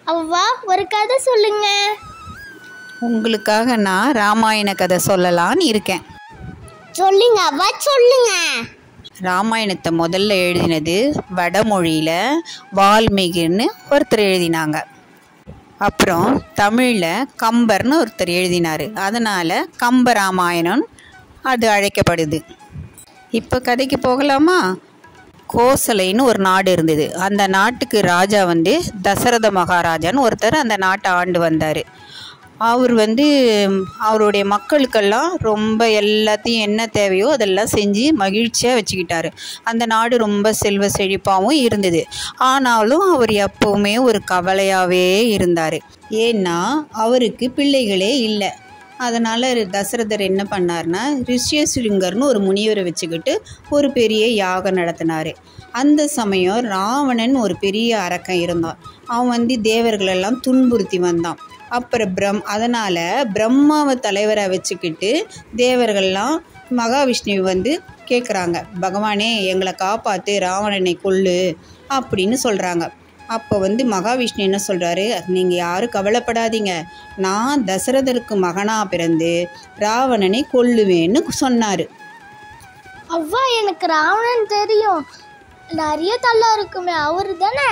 அவ்வா ஒரு கதை சொல்லுங்க உங்களுக்காக நான் ராமாயண கதை சொல்லலான்னு இருக்கேன் சொல்லுங்க அவ்வா சொல்லுங்க ராமாயணத்தை முதல்ல எழுதினது வடமொழியில் வால்மீகின்னு ஒருத்தர் எழுதினாங்க அப்புறம் தமிழில் கம்பர்னு ஒருத்தர் எழுதினார் அதனால் கம்ப ராமாயணம் அது அழைக்கப்படுது இப்போ கதைக்கு போகலாமா கோசலைன்னு ஒரு நாடு இருந்தது அந்த நாட்டுக்கு ராஜா வந்து தசரத மகாராஜான்னு ஒருத்தர் அந்த நாட்டை ஆண்டு வந்தார் அவர் வந்து அவருடைய மக்களுக்கெல்லாம் ரொம்ப எல்லாத்தையும் என்ன தேவையோ அதெல்லாம் செஞ்சு மகிழ்ச்சியாக வச்சுக்கிட்டாரு அந்த நாடு ரொம்ப செல்வ செழிப்பாகவும் இருந்தது ஆனாலும் அவர் எப்போவுமே ஒரு கவலையாகவே இருந்தார் ஏன்னா அவருக்கு பிள்ளைகளே இல்லை அதனால் தசரதர் என்ன பண்ணார்னா ரிஷ்யசுலிங்கர்னு ஒரு முனிவரை வச்சுக்கிட்டு ஒரு பெரிய யாகம் நடத்தினார் அந்த சமயம் ராவணன் ஒரு பெரிய அரக்கன் இருந்தான் அவன் வந்து தேவர்களெல்லாம் துன்புறுத்தி வந்தான் அப்புறம் பிரம் அதனால் பிரம்மாவை தலைவராக வச்சுக்கிட்டு தேவர்கள்லாம் மகாவிஷ்ணுவை வந்து கேட்குறாங்க பகவானே எங்களை காப்பாற்று ராவணனை கொல்லு அப்படின்னு சொல்கிறாங்க அப்போ வந்து மகாவிஷ்ணு என்ன சொல்கிறாரு நீங்கள் யாரும் கவலைப்படாதீங்க நான் தசரதருக்கு மகனாக பிறந்து ராவணனை கொல்லுவேன்னு சொன்னார் அவ்வா எனக்கு ராவணன் தெரியும் நிறைய தலை இருக்குமே அவரு தானே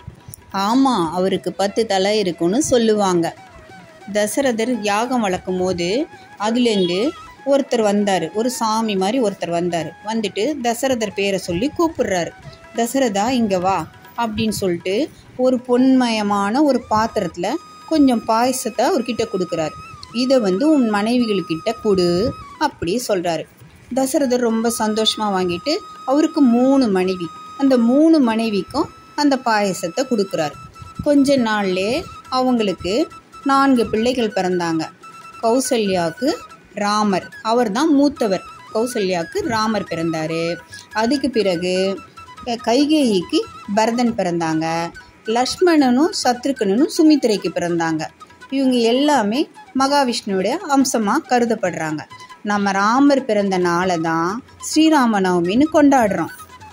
ஆமாம் அவருக்கு பத்து தலை இருக்குன்னு சொல்லுவாங்க தசரதர் யாகம் வளர்க்கும் போது அதுலேருந்து ஒருத்தர் வந்தார் ஒரு சாமி மாதிரி ஒருத்தர் வந்தார் வந்துட்டு தசரதர் பேரை சொல்லி கூப்பிடுறாரு தசரதா இங்கே வா அப்படின்னு சொல்லிட்டு ஒரு பொன்மயமான ஒரு பாத்திரத்தில் கொஞ்சம் பாயசத்தை அவர்கிட்ட கொடுக்குறாரு இதை வந்து உன் மனைவிகள்கிட்ட கொடு அப்படி சொல்கிறாரு தசரதர் ரொம்ப சந்தோஷமாக வாங்கிட்டு அவருக்கு மூணு மனைவி அந்த மூணு மனைவிக்கும் அந்த பாயசத்தை கொடுக்குறாரு கொஞ்ச நாள்லே அவங்களுக்கு நான்கு பிள்ளைகள் பிறந்தாங்க கௌசல்யாவுக்கு ராமர் அவர் தான் மூத்தவர் கௌசல்யாவுக்கு ராமர் பிறந்தார் அதுக்கு பிறகு அஹ், கைகேயிக்கு பரதன் பிறந்தாங்க லக்ஷ்மணனும் சத்ருக்கனனும் சுமித்திரைக்கு பிறந்தாங்க இவங்க எல்லாமே மகாவிஷ்ணுவுடைய அம்சமாக கருதப்படுறாங்க நம்ம ராமர் பிறந்த நாளை தான் ஸ்ரீராம நவமின்னு கொண்டாடுறோம்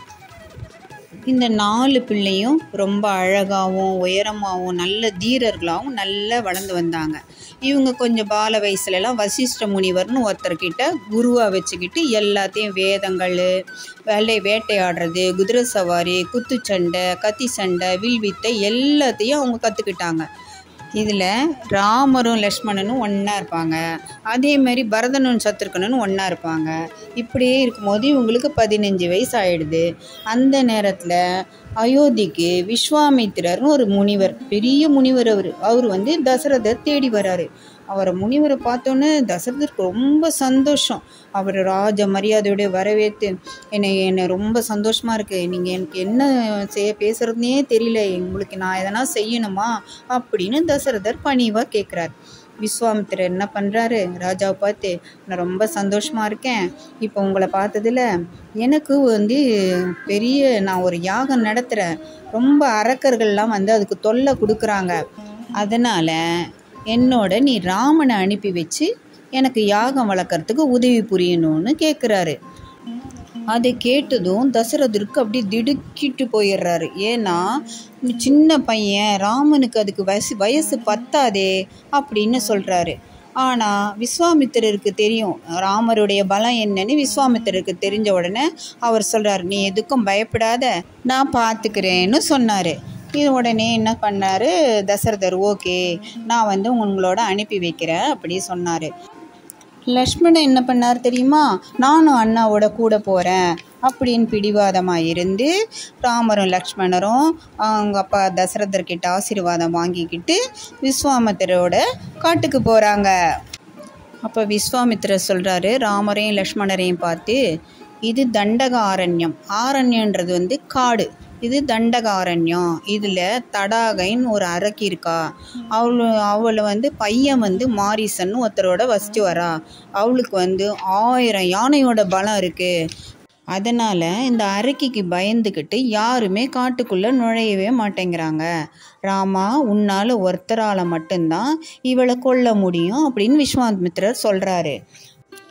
இந்த நாலு பிள்ளையும் ரொம்ப அழகாகவும் உயரமாகவும் நல்ல தீரர்களாகவும் நல்லா வளர்ந்து வந்தாங்க இவங்க கொஞ்சம் பால வயசுலலாம் வசிஷ்ட முனிவர்னு ஒருத்தர்கிட்ட குருவாக வச்சுக்கிட்டு எல்லாத்தையும் வேதங்கள் வேலை வேட்டையாடுறது குதிரை சவாரி குத்துச்சண்டை கத்தி சண்டை வில்வித்தை எல்லாத்தையும் அவங்க கற்றுக்கிட்டாங்க இதில் ராமரும் லக்ஷ்மணனும் ஒன்றா இருப்பாங்க அதே மாதிரி பரதனும் சத்ருக்கனும் ஒன்றா இருப்பாங்க இப்படியே இருக்கும்போது இவங்களுக்கு பதினஞ்சு வயசு ஆயிடுது அந்த நேரத்தில் அயோத்திக்கு விஸ்வாமித்திரர்னு ஒரு முனிவர் பெரிய முனிவர் அவர் அவர் வந்து தசரதர் தேடி வராரு அவரை முனிவரை பார்த்தோன்னே தசரதருக்கு ரொம்ப சந்தோஷம் அவர் ராஜ மரியாதையோட வரவேற்று என்னை என்னை ரொம்ப சந்தோஷமாக இருக்குது நீங்கள் எனக்கு என்ன செய்ய பேசுகிறதுனே தெரியல உங்களுக்கு நான் எதனா செய்யணுமா அப்படின்னு தசரதர் பணிவாக கேட்குறார் விஸ்வாமித்திரர் என்ன பண்ணுறாரு ராஜாவை பார்த்து நான் ரொம்ப சந்தோஷமாக இருக்கேன் இப்போ உங்களை பார்த்ததுல எனக்கு வந்து பெரிய நான் ஒரு யாகம் நடத்துகிறேன் ரொம்ப அரக்கர்கள்லாம் வந்து அதுக்கு தொல்லை கொடுக்குறாங்க அதனால் என்னோட நீ ராமனை அனுப்பி வச்சு எனக்கு யாகம் வளர்க்குறதுக்கு உதவி புரியணும்னு கேட்குறாரு அதை கேட்டதும் தசரதருக்கு அப்படியே திடுக்கிட்டு போயிடுறாரு ஏன்னா சின்ன பையன் ராமனுக்கு அதுக்கு வயசு வயசு பத்தாதே அப்படின்னு சொல்கிறாரு ஆனால் விஸ்வாமித்திரருக்கு தெரியும் ராமருடைய பலம் என்னன்னு விஸ்வாமித்திரருக்கு தெரிஞ்ச உடனே அவர் சொல்கிறார் நீ எதுக்கும் பயப்படாத நான் பார்த்துக்கிறேன்னு சொன்னார் இது உடனே என்ன பண்ணார் தசரதர் ஓகே நான் வந்து உங்களோட அனுப்பி வைக்கிறேன் அப்படி சொன்னார் லக்ஷ்மணன் என்ன பண்ணார் தெரியுமா நானும் அண்ணாவோட கூட போகிறேன் அப்படின்னு பிடிவாதமாக இருந்து ராமரும் லக்ஷ்மணரும் அவங்க அப்பா தசரதர்கிட்ட ஆசீர்வாதம் வாங்கிக்கிட்டு விஸ்வாமித்திரோட காட்டுக்கு போகிறாங்க அப்போ விஸ்வாமித்திரர் சொல்கிறாரு ராமரையும் லக்ஷ்மணரையும் பார்த்து இது தண்டக ஆரண்யம் ஆரண்யன்றது வந்து காடு இது தண்டகாரண்யம் இதில் தடாகைன்னு ஒரு அரக்கி இருக்கா அவளு அவளை வந்து பையன் வந்து மாரிசன்னு ஒருத்தரோட வசித்து வரா அவளுக்கு வந்து ஆயிரம் யானையோட பலம் இருக்குது அதனால் இந்த அரக்கிக்கு பயந்துக்கிட்டு யாருமே காட்டுக்குள்ளே நுழையவே மாட்டேங்கிறாங்க ராமா உன்னால் ஒருத்தரால் மட்டும்தான் இவளை கொல்ல முடியும் அப்படின்னு விஸ்வாமித்திரர் சொல்கிறாரு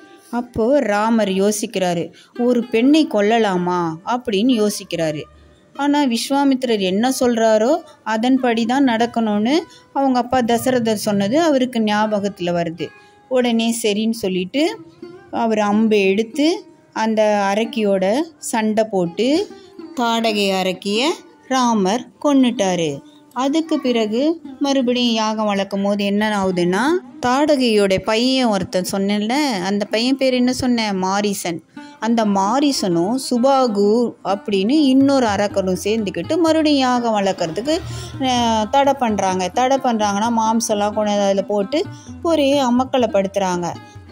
அப்போது ராமர் யோசிக்கிறாரு ஒரு பெண்ணை கொல்லலாமா அப்படின்னு யோசிக்கிறாரு ஆனால் விஸ்வாமித்திரர் என்ன சொல்கிறாரோ அதன்படி தான் நடக்கணும்னு அவங்க அப்பா தசரதர் சொன்னது அவருக்கு ஞாபகத்தில் வருது உடனே சரின்னு சொல்லிட்டு அவர் அம்பை எடுத்து அந்த அரக்கியோட சண்டை போட்டு தாடகை அரக்கிய ராமர் கொன்னுட்டாரு அதுக்கு பிறகு மறுபடியும் யாகம் வளர்க்கும் போது என்ன ஆகுதுன்னா தாடகையோட பையன் ஒருத்தன் சொன்னேன்ல அந்த பையன் பேர் என்ன சொன்னேன் மாரிசன் அந்த மாரிசனும் சுபாகு அப்படின்னு இன்னொரு அரக்கரும் சேர்ந்துக்கிட்டு மறுபடியும் யாகம் வளர்க்குறதுக்கு அஹ், தடை பண்ணுறாங்க தடை பண்ணுறாங்கன்னா மாம்சம்லாம் கொண்டு வந்து அதில் போட்டு ஒரே அமக்களை படுத்துகிறாங்க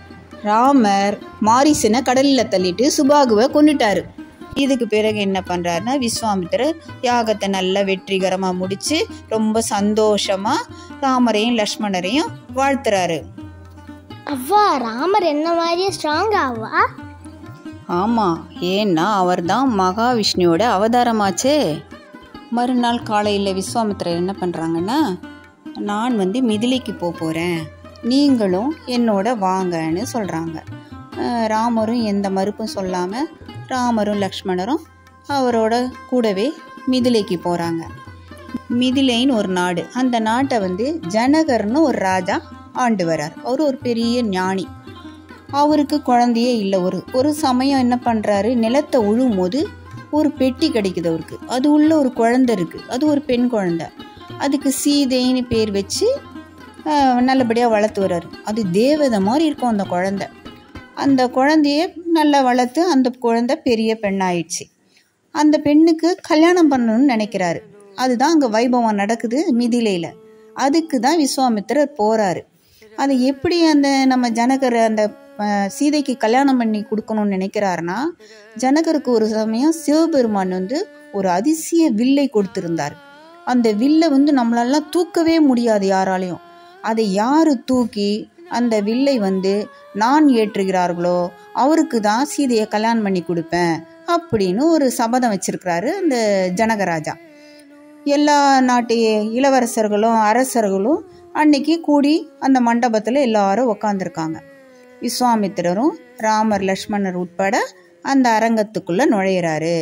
ராமர் மாரிசனை கடலில் தள்ளிட்டு சுபாகுவை கொன்னுட்டாரு இதுக்கு பிறகு என்ன பண்ணுறாருன்னா விஸ்வாமித்திரர் யாகத்தை நல்லா வெற்றிகரமாக முடித்து ரொம்ப சந்தோஷமாக ராமரையும் லக்ஷ்மணரையும் வாழ்த்துறாரு அவ்வா ராமர் என்ன மாதிரியே ஸ்ட்ராங் ஆவா ஆமாம் ஏன்னா அவர் தான் மகாவிஷ்ணுவோட அவதாரமாச்சே மறுநாள் காலையில் விஸ்வாமித்திரர் என்ன பண்ணுறாங்கன்னா நான் வந்து மிதிலைக்கு போக போகிறேன் நீங்களும் என்னோட வாங்கன்னு சொல்கிறாங்க ராமரும் எந்த மறுப்பும் சொல்லாமல் ராமரும் லக்ஷ்மணரும் அவரோட கூடவே மிதிலைக்கு போகிறாங்க மிதிலைன்னு ஒரு நாடு அந்த நாட்டை வந்து ஜனகர்னு ஒரு ராஜா ஆண்டு வரார் அவர் ஒரு பெரிய ஞானி அவருக்கு குழந்தையே இல்லை ஒரு ஒரு சமயம் என்ன பண்ணுறாரு நிலத்தை உழுவும் போது ஒரு பெட்டி கிடைக்குது அவருக்கு அது உள்ள ஒரு குழந்தை இருக்குது அது ஒரு பெண் குழந்தை அதுக்கு சீதைன்னு பேர் வச்சு நல்லபடியாக வளர்த்து வர்றாரு அது தேவதை மாதிரி இருக்கும் அந்த குழந்தை அந்த குழந்தைய நல்லா வளர்த்து அந்த குழந்தை பெரிய பெண்ணாயிடுச்சு அந்த பெண்ணுக்கு கல்யாணம் பண்ணணும்னு நினைக்கிறாரு அதுதான் அங்கே வைபவம் நடக்குது மிதிலையில் அதுக்கு தான் விஸ்வாமித்திரர் போகிறாரு அதை எப்படி அந்த நம்ம ஜனகர் அந்த அஹ், சீதைக்கு கல்யாணம் பண்ணி கொடுக்கணும்னு நினைக்கிறாருன்னா ஜனகருக்கு ஒரு சமயம் சிவபெருமான் வந்து ஒரு அதிசய வில்லை கொடுத்திருந்தார் அந்த வில்லை வந்து நம்மளாலாம் தூக்கவே முடியாது யாராலையும் அதை யார் தூக்கி அந்த வில்லை வந்து நான் ஏற்றுகிறார்களோ அவருக்கு தான் சீதையை கல்யாணம் பண்ணி கொடுப்பேன் அப்படின்னு ஒரு சபதம் வச்சிருக்கிறாரு அந்த ஜனகராஜா எல்லா நாட்டு இளவரசர்களும் அரசர்களும் அன்னைக்கு கூடி அந்த மண்டபத்தில் எல்லாரும் உக்காந்துருக்காங்க விஸ்வாமித்திரரும் ராமர் லக்ஷ்மணர் உட்பட அந்த அரங்கத்துக்குள்ள நுழையிறாரு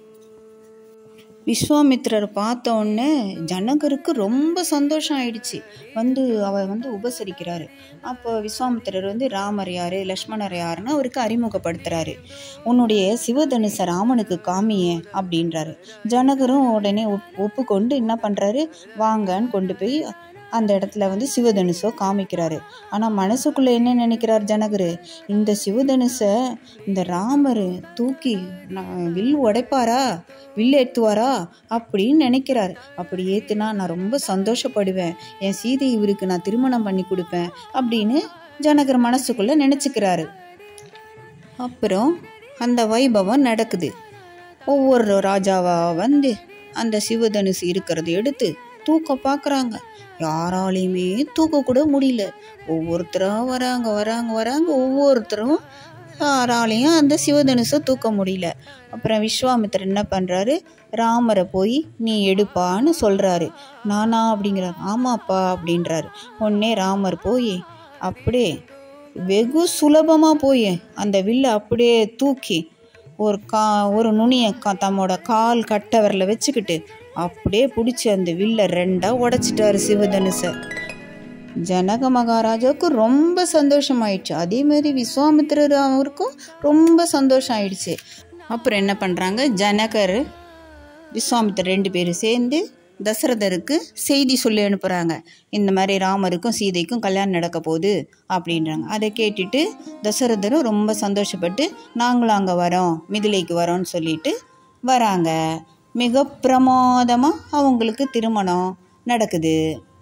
விஸ்வாமித்திரர் பார்த்த உடனே ஜனகருக்கு ரொம்ப சந்தோஷம் ஆயிடுச்சு வந்து அவர் வந்து உபசரிக்கிறாரு அப்போ விஸ்வாமித்திரர் வந்து ராமர் யாரு லக்ஷ்மணர் யாருன்னு அவருக்கு அறிமுகப்படுத்துறாரு உன்னுடைய சிவதனுச ராமனுக்கு காமியே அப்படின்றாரு ஜனகரும் உடனே ஒப் ஒப்புக்கொண்டு என்ன பண்ணுறாரு வாங்கன்னு கொண்டு போய் அந்த இடத்துல வந்து சிவதனுசோ காமிக்கிறாரு ஆனால் மனசுக்குள்ளே என்ன நினைக்கிறார் ஜனகர் இந்த சிவதனுசை இந்த ராமர் தூக்கி நான் வில் உடைப்பாரா வில் ஏற்றுவாரா அப்படின்னு நினைக்கிறார் அப்படி ஏற்றுனா நான் ரொம்ப சந்தோஷப்படுவேன் என் சீதை இவருக்கு நான் திருமணம் பண்ணி கொடுப்பேன் அப்படின்னு ஜனகர் மனசுக்குள்ளே நினச்சிக்கிறாரு அப்புறம் அந்த வைபவம் நடக்குது ஒவ்வொரு ராஜாவா வந்து அந்த சிவதனுசு இருக்கிறத எடுத்து தூக்க பார்க்குறாங்க யாராலையுமே தூக்க கூட முடியல ஒவ்வொருத்தரும் வராங்க வராங்க வராங்க ஒவ்வொருத்தரும் யாராலையும் அந்த சிவதனுசை தூக்க முடியல அப்புறம் விஸ்வாமித்திரர் என்ன பண்ணுறாரு ராமரை போய் நீ எடுப்பான்னு சொல்கிறாரு நானா அப்படிங்கிறார் ஆமாப்பா அப்படின்றாரு உடனே ராமர் போய் அப்படியே வெகு சுலபமாக போய் அந்த வில்லை அப்படியே தூக்கி ஒரு கா ஒரு நுனியை கா தம்மோட கால் கட்டை விரல வச்சுக்கிட்டு அப்படியே பிடிச்சி அந்த வில்லை ரெண்டாக உடைச்சிட்டாரு சிவதனுசை ஜனக மகாராஜாவுக்கு ரொம்ப சந்தோஷமாயிடுச்சு அதே மாதிரி விஸ்வாமித்திரர் அவருக்கும் ரொம்ப சந்தோஷம் ஆயிடுச்சு அப்புறம் என்ன பண்ணுறாங்க ஜனகர் விஸ்வாமித்திரர் ரெண்டு பேரும் சேர்ந்து தசரதருக்கு செய்தி சொல்லி அனுப்புகிறாங்க இந்த மாதிரி ராமருக்கும் சீதைக்கும் கல்யாணம் நடக்க போகுது அப்படின்றாங்க அதை கேட்டுட்டு தசரதரும் ரொம்ப சந்தோஷப்பட்டு நாங்களும் அங்கே வரோம் மிதிலைக்கு வரோம்னு சொல்லிட்டு வராங்க மிக பிரமாதமாக அவங்களுக்கு திருமணம் நடக்குது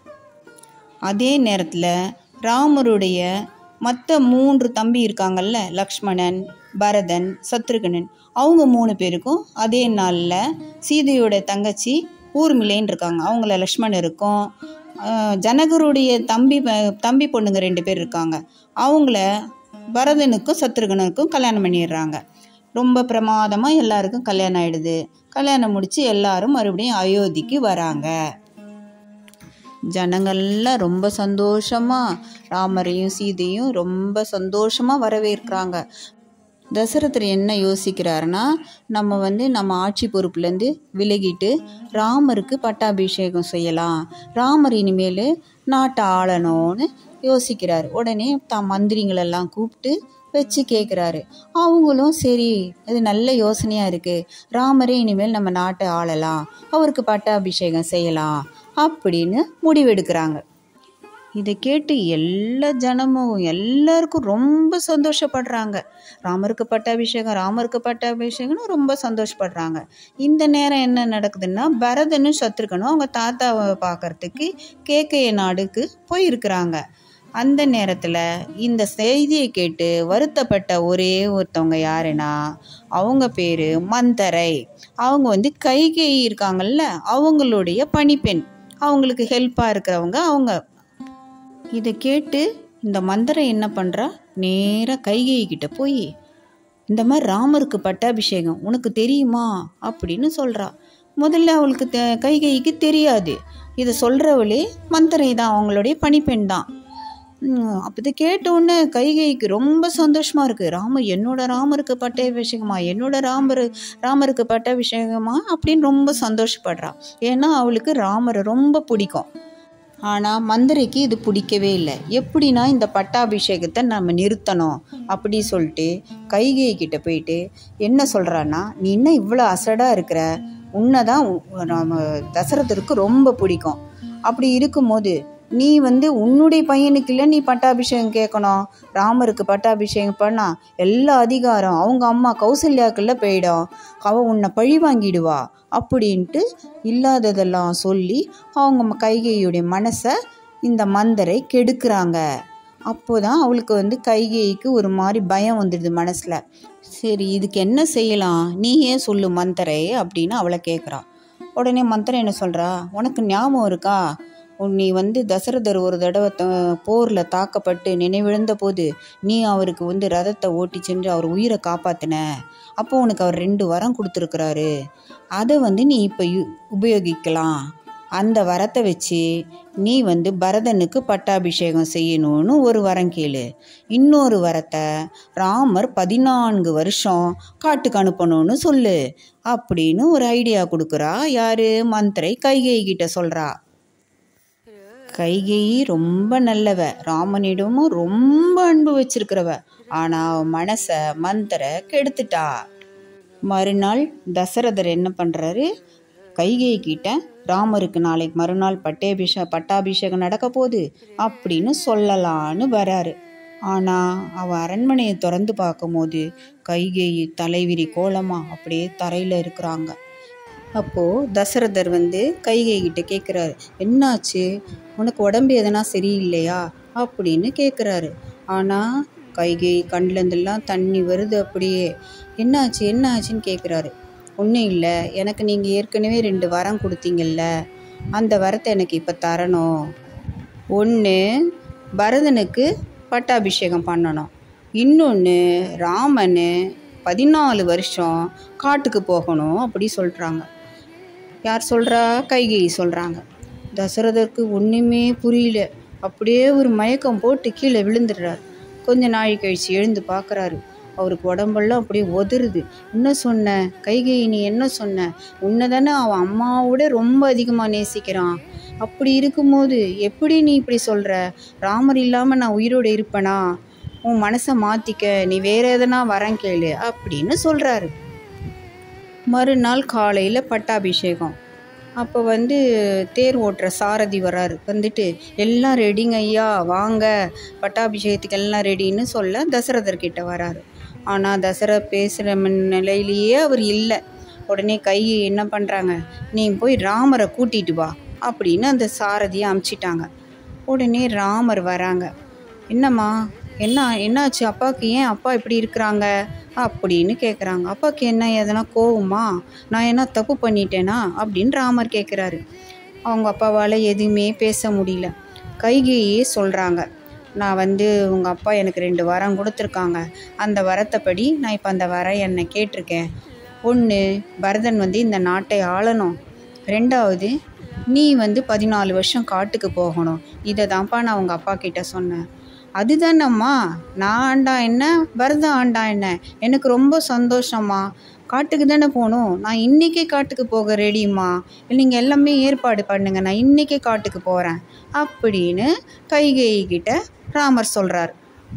அதே நேரத்தில் ராமருடைய மற்ற மூன்று தம்பி இருக்காங்கல்ல லக்ஷ்மணன் பரதன் சத்ருகனன் அவங்க மூணு பேருக்கும் அதே நாளில் சீதையோட தங்கச்சி ஊர்மிளைன்னு இருக்காங்க அவங்கள லக்ஷ்மணருக்கும் ஆஹ், ஜனகருடைய தம்பி ப- தம்பி பொண்ணுங்க ரெண்டு பேர் இருக்காங்க அவங்கள பரதனுக்கும் சத்ருகனுக்கும் கல்யாணம் பண்ணிடுறாங்க ரொம்ப பிரமாதமாக எல்லாருக்கும் கல்யாணம் ஆயிடுது கல்யாணம் முடித்து எல்லாரும் மறுபடியும் அயோத்திக்கு வராங்க ஜனங்கள்லாம் ரொம்ப சந்தோஷமாக ராமரையும் சீதையும் ரொம்ப சந்தோஷமாக வரவேற்கிறாங்க தசரதர் என்ன யோசிக்கிறாருன்னா நம்ம வந்து நம்ம ஆட்சி பொறுப்புலேருந்து விலகிட்டு ராமருக்கு பட்டாபிஷேகம் செய்யலாம் ராமர் இனிமேல் நாட்டை ஆளணும்னு யோசிக்கிறார் உடனே தான் மந்திரிங்களெல்லாம் கூப்பிட்டு வச்சு கேட்குறாரு அவங்களும் சரி இது நல்ல யோசனையாக இருக்குது ராமரே இனிமேல் நம்ம நாட்டை ஆளலாம் அவருக்கு பட்டாபிஷேகம் செய்யலாம் அப்படின்னு முடிவெடுக்கிறாங்க இதை கேட்டு எல்லா ஜனமும் எல்லாருக்கும் ரொம்ப சந்தோஷப்படுறாங்க ராமருக்கு பட்டாபிஷேகம் ராமருக்கு பட்டாபிஷேகம்னு ரொம்ப சந்தோஷப்படுறாங்க இந்த நேரம் என்ன நடக்குதுன்னா பரதனும் சத்ருகனும் அவங்க தாத்தாவை பார்க்கறதுக்கு கேக்கைய நாடுக்கு போயிருக்கிறாங்க அந்த நேரத்தில் இந்த செய்தியை கேட்டு வருத்தப்பட்ட ஒரே ஒருத்தவங்க யாருன்னா அவங்க பேர் மந்தரை அவங்க வந்து கைகேயி இருக்காங்கல்ல அவங்களுடைய பணிப்பெண் அவங்களுக்கு ஹெல்ப்பாக இருக்கிறவங்க அவங்க இதை கேட்டு இந்த மந்திரம் என்ன பண்ணுறா நேராக கைகேயி கிட்ட போய் இந்த மாதிரி ராமருக்கு பட்டாபிஷேகம் உனக்கு தெரியுமா அப்படின்னு சொல்கிறா முதல்ல அவளுக்கு தெ கைகைக்கு தெரியாது இதை சொல்கிறவளே மந்திரை தான் அவங்களுடைய பணிப்பெண் தான் அப்போ இதை கேட்ட உடனே கைகைக்கு ரொம்ப சந்தோஷமாக இருக்குது ராமர் என்னோட ராமருக்கு பட்டாபிஷேகமா என்னோட ராமர் ராமருக்கு பட்டாபிஷேகமா அப்படின்னு ரொம்ப சந்தோஷப்படுறா ஏன்னா அவளுக்கு ராமரை ரொம்ப பிடிக்கும் ஆனால் மந்திரிக்கு இது பிடிக்கவே இல்லை எப்படின்னா இந்த பட்டாபிஷேகத்தை நம்ம நிறுத்தணும் அப்படி சொல்லிட்டு கைகை கிட்ட போயிட்டு என்ன சொல்கிறான்னா நீ இன்னும் இவ்வளோ அசடாக இருக்கிற உன்னை தான் நம்ம தசரதருக்கு ரொம்ப பிடிக்கும் அப்படி இருக்கும்போது நீ வந்து உன்னுடைய பையனுக்கு இல்லை நீ பட்டாபிஷேகம் கேட்கணும் ராமருக்கு பட்டாபிஷேகம் பண்ணா எல்லா அதிகாரம் அவங்க அம்மா கௌசல்யாக்குள்ள போயிடும் அவ உன்னை பழி வாங்கிடுவா அப்படின்ட்டு இல்லாததெல்லாம் சொல்லி அவங்க கைகையுடைய மனசை இந்த மந்தரை கெடுக்கிறாங்க அப்போதான் அவளுக்கு வந்து கைகேயிக்கு ஒரு மாதிரி பயம் வந்துடுது மனசில் சரி இதுக்கு என்ன செய்யலாம் நீ ஏன் சொல்லு மந்தரை அப்படின்னு அவளை கேட்குறா உடனே மந்திரம் என்ன சொல்கிறா உனக்கு ஞாபகம் இருக்கா நீ வந்து தசரதர் ஒரு தடவை த போரில் தாக்கப்பட்டு நினைவிழந்த போது நீ அவருக்கு வந்து ரதத்தை ஓட்டி சென்று அவர் உயிரை காப்பாத்தின அப்போ உனக்கு அவர் ரெண்டு வரம் கொடுத்துருக்குறாரு அதை வந்து நீ இப்போ உபயோகிக்கலாம் அந்த வரத்தை வச்சு நீ வந்து பரதனுக்கு பட்டாபிஷேகம் செய்யணும்னு ஒரு வரம் கேளு இன்னொரு வரத்தை ராமர் பதினான்கு வருஷம் காட்டுக்கு அனுப்பணும்னு சொல்லு அப்படின்னு ஒரு ஐடியா கொடுக்குறா யாரு மந்திரை கைகை கிட்ட சொல்றா கைகேயி ரொம்ப நல்லவ ராமனிடமும் ரொம்ப அன்பு வச்சிருக்கிறவ ஆனா அவ மனச மந்திர கெடுத்துட்டா மறுநாள் தசரதர் என்ன பண்றாரு கைகேயி கிட்ட ராமருக்கு நாளைக்கு மறுநாள் பட்டாபிஷே பட்டாபிஷேகம் நடக்க போகுது அப்படின்னு சொல்லலான்னு வராரு ஆனா அவ அரண்மனையை திறந்து பார்க்கும்போது கைகேயி தலைவிரி கோலமா அப்படியே தரையில இருக்கிறாங்க அப்போது தசரதர் வந்து கைகை கிட்ட கேட்குறாரு என்னாச்சு உனக்கு உடம்பு எதனா சரியில்லையா அப்படின்னு கேட்குறாரு ஆனால் கைகை கண்லேருந்தெல்லாம் தண்ணி வருது அப்படியே என்னாச்சு என்ன ஆச்சுன்னு கேட்குறாரு ஒன்றும் இல்லை எனக்கு நீங்கள் ஏற்கனவே ரெண்டு வரம் கொடுத்தீங்கல்ல அந்த வரத்தை எனக்கு இப்போ தரணும் ஒன்று பரதனுக்கு பட்டாபிஷேகம் பண்ணணும் இன்னொன்று ராமனு பதினாலு வருஷம் காட்டுக்கு போகணும் அப்படி சொல்கிறாங்க யார் சொல்கிறா கைகேயி சொல்கிறாங்க தசரதருக்கு ஒன்றுமே புரியல அப்படியே ஒரு மயக்கம் போட்டு கீழே விழுந்துடுறார் கொஞ்ச நாள் கழிச்சு எழுந்து பார்க்குறாரு அவருக்கு உடம்பெல்லாம் அப்படியே உதறுது என்ன சொன்ன கைகேயி நீ என்ன சொன்ன உன்னை தானே அவன் அம்மாவோட ரொம்ப அதிகமாக நேசிக்கிறான் அப்படி இருக்கும்போது எப்படி நீ இப்படி சொல்கிற ராமர் இல்லாமல் நான் உயிரோடு இருப்பேனா உன் மனசை மாற்றிக்க நீ வேற எதனா வரம் கேளு அப்படின்னு சொல்கிறாரு மறுநாள் காலையில் பட்டாபிஷேகம் அப்போ வந்து தேர் ஓட்டுற சாரதி வராரு வந்துட்டு எல்லாம் ரெடிங்க ஐயா வாங்க பட்டாபிஷேகத்துக்கு எல்லாம் ரெடின்னு சொல்ல தசரதர் கிட்ட வராரு ஆனால் தசரத் பேசுகிற நிலையிலேயே அவர் இல்லை உடனே கை என்ன பண்ணுறாங்க நீ போய் ராமரை கூட்டிட்டு வா அப்படின்னு அந்த சாரதியை அமுச்சிட்டாங்க உடனே ராமர் வராங்க என்னம்மா என்ன என்னாச்சு அப்பாவுக்கு ஏன் அப்பா இப்படி இருக்கிறாங்க அப்படின்னு கேட்குறாங்க அப்பாவுக்கு என்ன எதனா கோவமா நான் என்ன தப்பு பண்ணிட்டேனா அப்படின்னு ராமர் கேட்குறாரு அவங்க அப்பாவால் எதுவுமே பேச முடியல கைகையே சொல்கிறாங்க நான் வந்து உங்கள் அப்பா எனக்கு ரெண்டு வரம் கொடுத்துருக்காங்க அந்த வரத்தைப்படி நான் இப்போ அந்த வரம் என்னை கேட்டிருக்கேன் ஒன்று பரதன் வந்து இந்த நாட்டை ஆளணும் ரெண்டாவது நீ வந்து பதினாலு வருஷம் காட்டுக்கு போகணும் இதை தான்ப்பா நான் உங்கள் அப்பா கிட்ட சொன்னேன் அதுதானம்மா நான் ஆண்டா என்ன பரதம் ஆண்டா என்ன எனக்கு ரொம்ப சந்தோஷம்மா காட்டுக்கு தானே போகணும் நான் இன்றைக்கே காட்டுக்கு போக ரெடிம்மா நீங்கள் எல்லாமே ஏற்பாடு பண்ணுங்க நான் இன்றைக்கே காட்டுக்கு போகிறேன் அப்படின்னு கைகேயி கிட்ட ராமர் சொல்கிறார்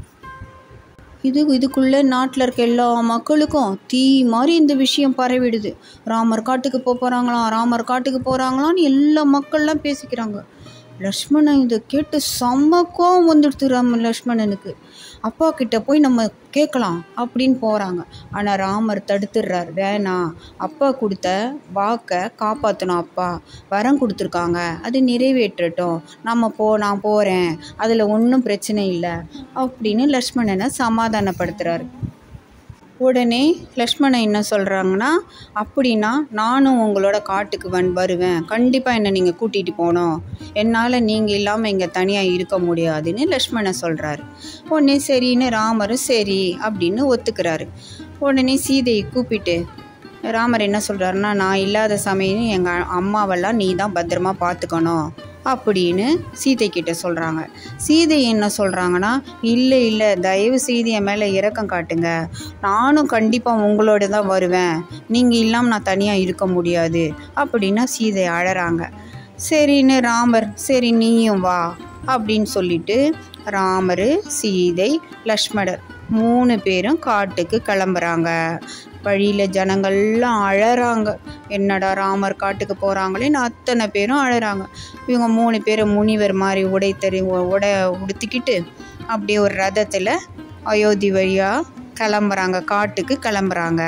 இது இதுக்குள்ளே நாட்டில் இருக்க எல்லா மக்களுக்கும் தீ மாதிரி இந்த விஷயம் பரவிடுது ராமர் காட்டுக்கு போக போகிறாங்களாம் ராமர் காட்டுக்கு போகிறாங்களான்னு எல்லா மக்கள்லாம் பேசிக்கிறாங்க லக்ஷ்மணன் இதை கேட்டு செம்ம கோவம் வந்துடுது ராம லக்ஷ்மணனுக்கு அப்பா கிட்ட போய் நம்ம கேட்கலாம் அப்படின்னு போகிறாங்க ஆனால் ராமர் தடுத்துடுறார் வேணாம் அப்பா கொடுத்த வாக்கை காப்பாற்றணும் அப்பா வரம் கொடுத்துருக்காங்க அது நிறைவேற்றட்டும் நம்ம போ நான் போகிறேன் அதில் ஒன்றும் பிரச்சனை இல்லை அப்படின்னு லக்ஷ்மணனை சமாதானப்படுத்துகிறாரு உடனே லக்ஷ்மணன் என்ன சொல்கிறாங்கன்னா அப்படின்னா நானும் உங்களோட காட்டுக்கு வன் வருவேன் கண்டிப்பாக என்னை நீங்கள் கூட்டிகிட்டு போகணும் என்னால் நீங்கள் இல்லாமல் இங்கே தனியாக இருக்க முடியாதுன்னு லக்ஷ்மணன் சொல்கிறாரு உடனே சரின்னு ராமரும் சரி அப்படின்னு ஒத்துக்கிறாரு உடனே சீதையை கூப்பிட்டு ராமர் என்ன சொல்கிறாருன்னா நான் இல்லாத சமயம் எங்கள் அம்மாவெல்லாம் நீ தான் பத்திரமா பார்த்துக்கணும் அப்படின்னு சீதை கிட்ட சொல்கிறாங்க சீதை என்ன சொல்கிறாங்கன்னா இல்லை இல்லை தயவு செய்து என் மேலே இரக்கம் காட்டுங்க நானும் கண்டிப்பாக உங்களோட தான் வருவேன் நீங்கள் இல்லாமல் நான் தனியாக இருக்க முடியாது அப்படின்னா சீதை அழறாங்க சரின்னு ராமர் சரி நீயும் வா அப்படின்னு சொல்லிட்டு ராமர் சீதை லக்ஷ்மணர் மூணு பேரும் காட்டுக்கு கிளம்புறாங்க வழியில் ஜனங்கள்லாம் அழறாங்க என்னடா ராமர் காட்டுக்கு போகிறாங்களேன்னு அத்தனை பேரும் அழறாங்க இவங்க மூணு பேரும் முனிவர் மாதிரி உடை தெரி உடை உடுத்திக்கிட்டு அப்படியே ஒரு ரதத்தில் அயோத்தி வழியாக கிளம்புறாங்க காட்டுக்கு கிளம்புறாங்க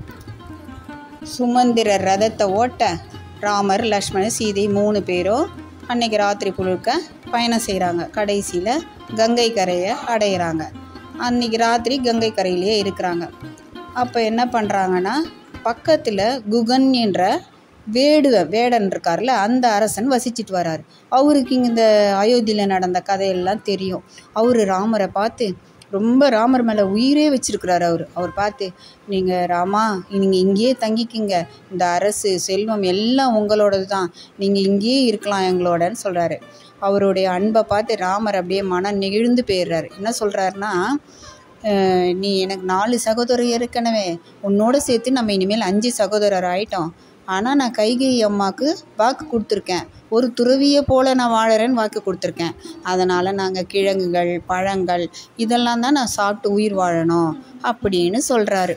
சுமந்திரர் ரதத்தை ஓட்ட ராமர் லக்ஷ்மணர் சீதை மூணு பேரும் அன்னைக்கு ராத்திரி புழுக்க பயணம் செய்கிறாங்க கடைசியில் கங்கை கரையை அடையிறாங்க அன்னைக்கு ராத்திரி கங்கை கரையிலேயே இருக்கிறாங்க அப்போ என்ன பண்ணுறாங்கன்னா பக்கத்தில் குகன் என்ற வேடுவ வேடன் இருக்கார்ல அந்த அரசன் வசிச்சிட்டு வராரு அவருக்கு இங்க இந்த அயோத்தியில் நடந்த கதையெல்லாம் தெரியும் அவர் ராமரை பார்த்து ரொம்ப ராமர் மேலே உயிரே வச்சிருக்கிறாரு அவர் அவர் பார்த்து நீங்கள் ராமா நீங்கள் இங்கேயே தங்கிக்கிங்க இந்த அரசு செல்வம் எல்லாம் உங்களோடது தான் நீங்கள் இங்கேயே இருக்கலாம் எங்களோடன்னு சொல்கிறாரு அவருடைய அன்பை பார்த்து ராமர் அப்படியே மனம் நெகிழ்ந்து போயிடுறாரு என்ன சொல்கிறாருன்னா அஹ் நீ எனக்கு நாலு சகோதரர் ஏற்கனவே உன்னோட சேர்த்து நம்ம இனிமேல் அஞ்சு சகோதரர் ஆயிட்டோம் ஆனால் நான் கைகை அம்மாவுக்கு வாக்கு கொடுத்துருக்கேன் ஒரு துறவியை போல் நான் வாழறேன்னு வாக்கு கொடுத்துருக்கேன் அதனால் நாங்கள் கிழங்குகள் பழங்கள் இதெல்லாம் தான் நான் சாப்பிட்டு உயிர் வாழணும் அப்படின்னு சொல்கிறாரு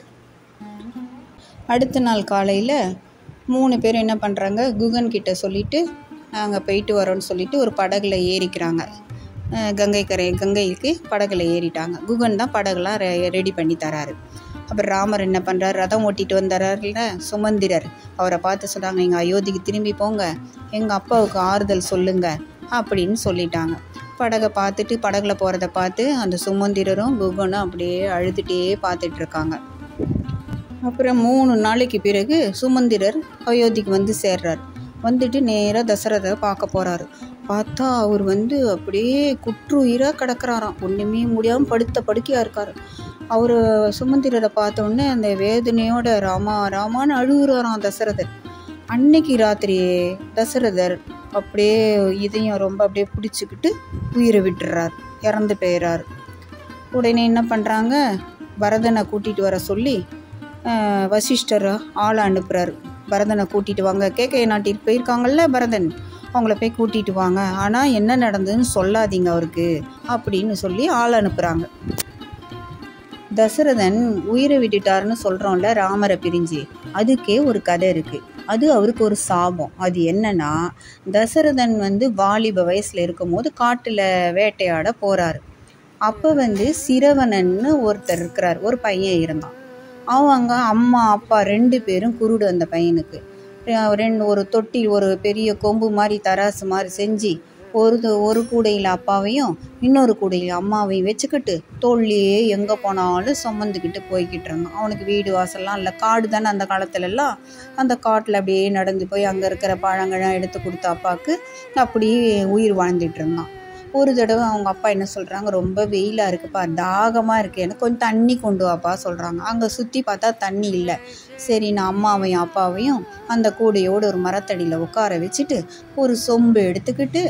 அடுத்த நாள் காலையில் மூணு பேர் என்ன பண்ணுறாங்க குகன் கிட்ட சொல்லிட்டு நாங்கள் போயிட்டு வரோன்னு சொல்லிட்டு ஒரு படகுல ஏறிக்கிறாங்க அஹ் கங்கை கரை கங்கைக்கு படகுல ஏறிட்டாங்க குகன் தான் படகுலாம் ரெ ரெடி பண்ணி தராரு அப்புறம் ராமர் என்ன பண்ணுறாரு ரதம் ஓட்டிட்டு வந்தார்ல சுமந்திரர் அவரை பார்த்து சொல்கிறாங்க நீங்கள் அயோத்திக்கு திரும்பி போங்க எங்கள் அப்பாவுக்கு ஆறுதல் சொல்லுங்க அப்படின்னு சொல்லிட்டாங்க படகை பார்த்துட்டு படகுல போகிறத பார்த்து அந்த சுமந்திரரும் குகனும் அப்படியே அழுதுகிட்டே பார்த்துட்டு இருக்காங்க அப்புறம் மூணு நாளைக்கு பிறகு சுமந்திரர் அயோத்திக்கு வந்து சேர்றார் வந்துட்டு நேராக தசரதை பார்க்க போகிறாரு பார்த்தா அவர் வந்து அப்படியே குற்றுயிராக கிடக்குறாராம் ஒன்றுமே முடியாமல் படுத்த படுக்கையாக இருக்கார் அவர் சுமந்திரரை பார்த்த உடனே அந்த வேதனையோட ராமா ராமான்னு அழுகுறாராம் தசரதர் அன்னைக்கு ராத்திரி தசரதர் அப்படியே இதையும் ரொம்ப அப்படியே பிடிச்சிக்கிட்டு உயிரை விட்டுறார் இறந்து போயிடுறார் உடனே என்ன பண்ணுறாங்க பரதனை கூட்டிகிட்டு வர சொல்லி அஹ், வசிஷ்டர் ஆளை அனுப்புகிறார் பரதனை கூட்டிகிட்டு வாங்க கேக்கைய நாட்டிற்கு போயிருக்காங்கல்ல பரதன் அவங்கள போய் கூட்டிகிட்டு வாங்க ஆனால் என்ன நடந்ததுன்னு சொல்லாதீங்க அவருக்கு அப்படின்னு சொல்லி ஆள் அனுப்புகிறாங்க தசரதன் உயிரை விட்டுட்டாருன்னு சொல்கிறோம்ல ராமரை பிரிஞ்சு அதுக்கே ஒரு கதை இருக்குது அது அவருக்கு ஒரு சாபம் அது என்னன்னா தசரதன் வந்து வாலிப வயசில் இருக்கும்போது காட்டில் வேட்டையாட போகிறாரு அப்போ வந்து சிரவணன்னு ஒருத்தர் இருக்கிறார் ஒரு பையன் இருந்தான் அவங்க அம்மா அப்பா ரெண்டு பேரும் குருடு அந்த பையனுக்கு அஹ் ரெண்டு ஒரு தொட்டி ஒரு பெரிய கொம்பு மாதிரி தராசு மாதிரி செஞ்சு ஒரு து- ஒரு கூடையில் அப்பாவையும் இன்னொரு கூடையில் அம்மாவையும் வச்சுக்கிட்டு தோல்லையே எங்கே போனாலும் சுமந்துக்கிட்டு போய்கிட்டு இருந்தான் அவனுக்கு வீடு வாசல்லாம் இல்லை காடு தானே அந்த காலத்துலலாம் அந்த காட்டில் அப்படியே நடந்து போய் அங்கே இருக்கிற பழங்கள்லாம் எடுத்து கொடுத்த அப்பாவுக்கு அப்படியே உயிர் வாழ்ந்துட்டு இருந்தான் ஒரு தடவை அவங்க அப்பா என்ன சொல்கிறாங்க ரொம்ப வெயிலாக இருக்குப்பா தாகமாக இருக்குது எனக்கு கொஞ்சம் தண்ணி கொண்டு வாப்பா சொல்கிறாங்க அங்கே சுற்றி பார்த்தா தண்ணி இல்லை சரி நான் அம்மாவையும் அப்பாவையும் அந்த கூடையோடு ஒரு மரத்தடியில் உட்கார வச்சுட்டு ஒரு சொம்பு எடுத்துக்கிட்டு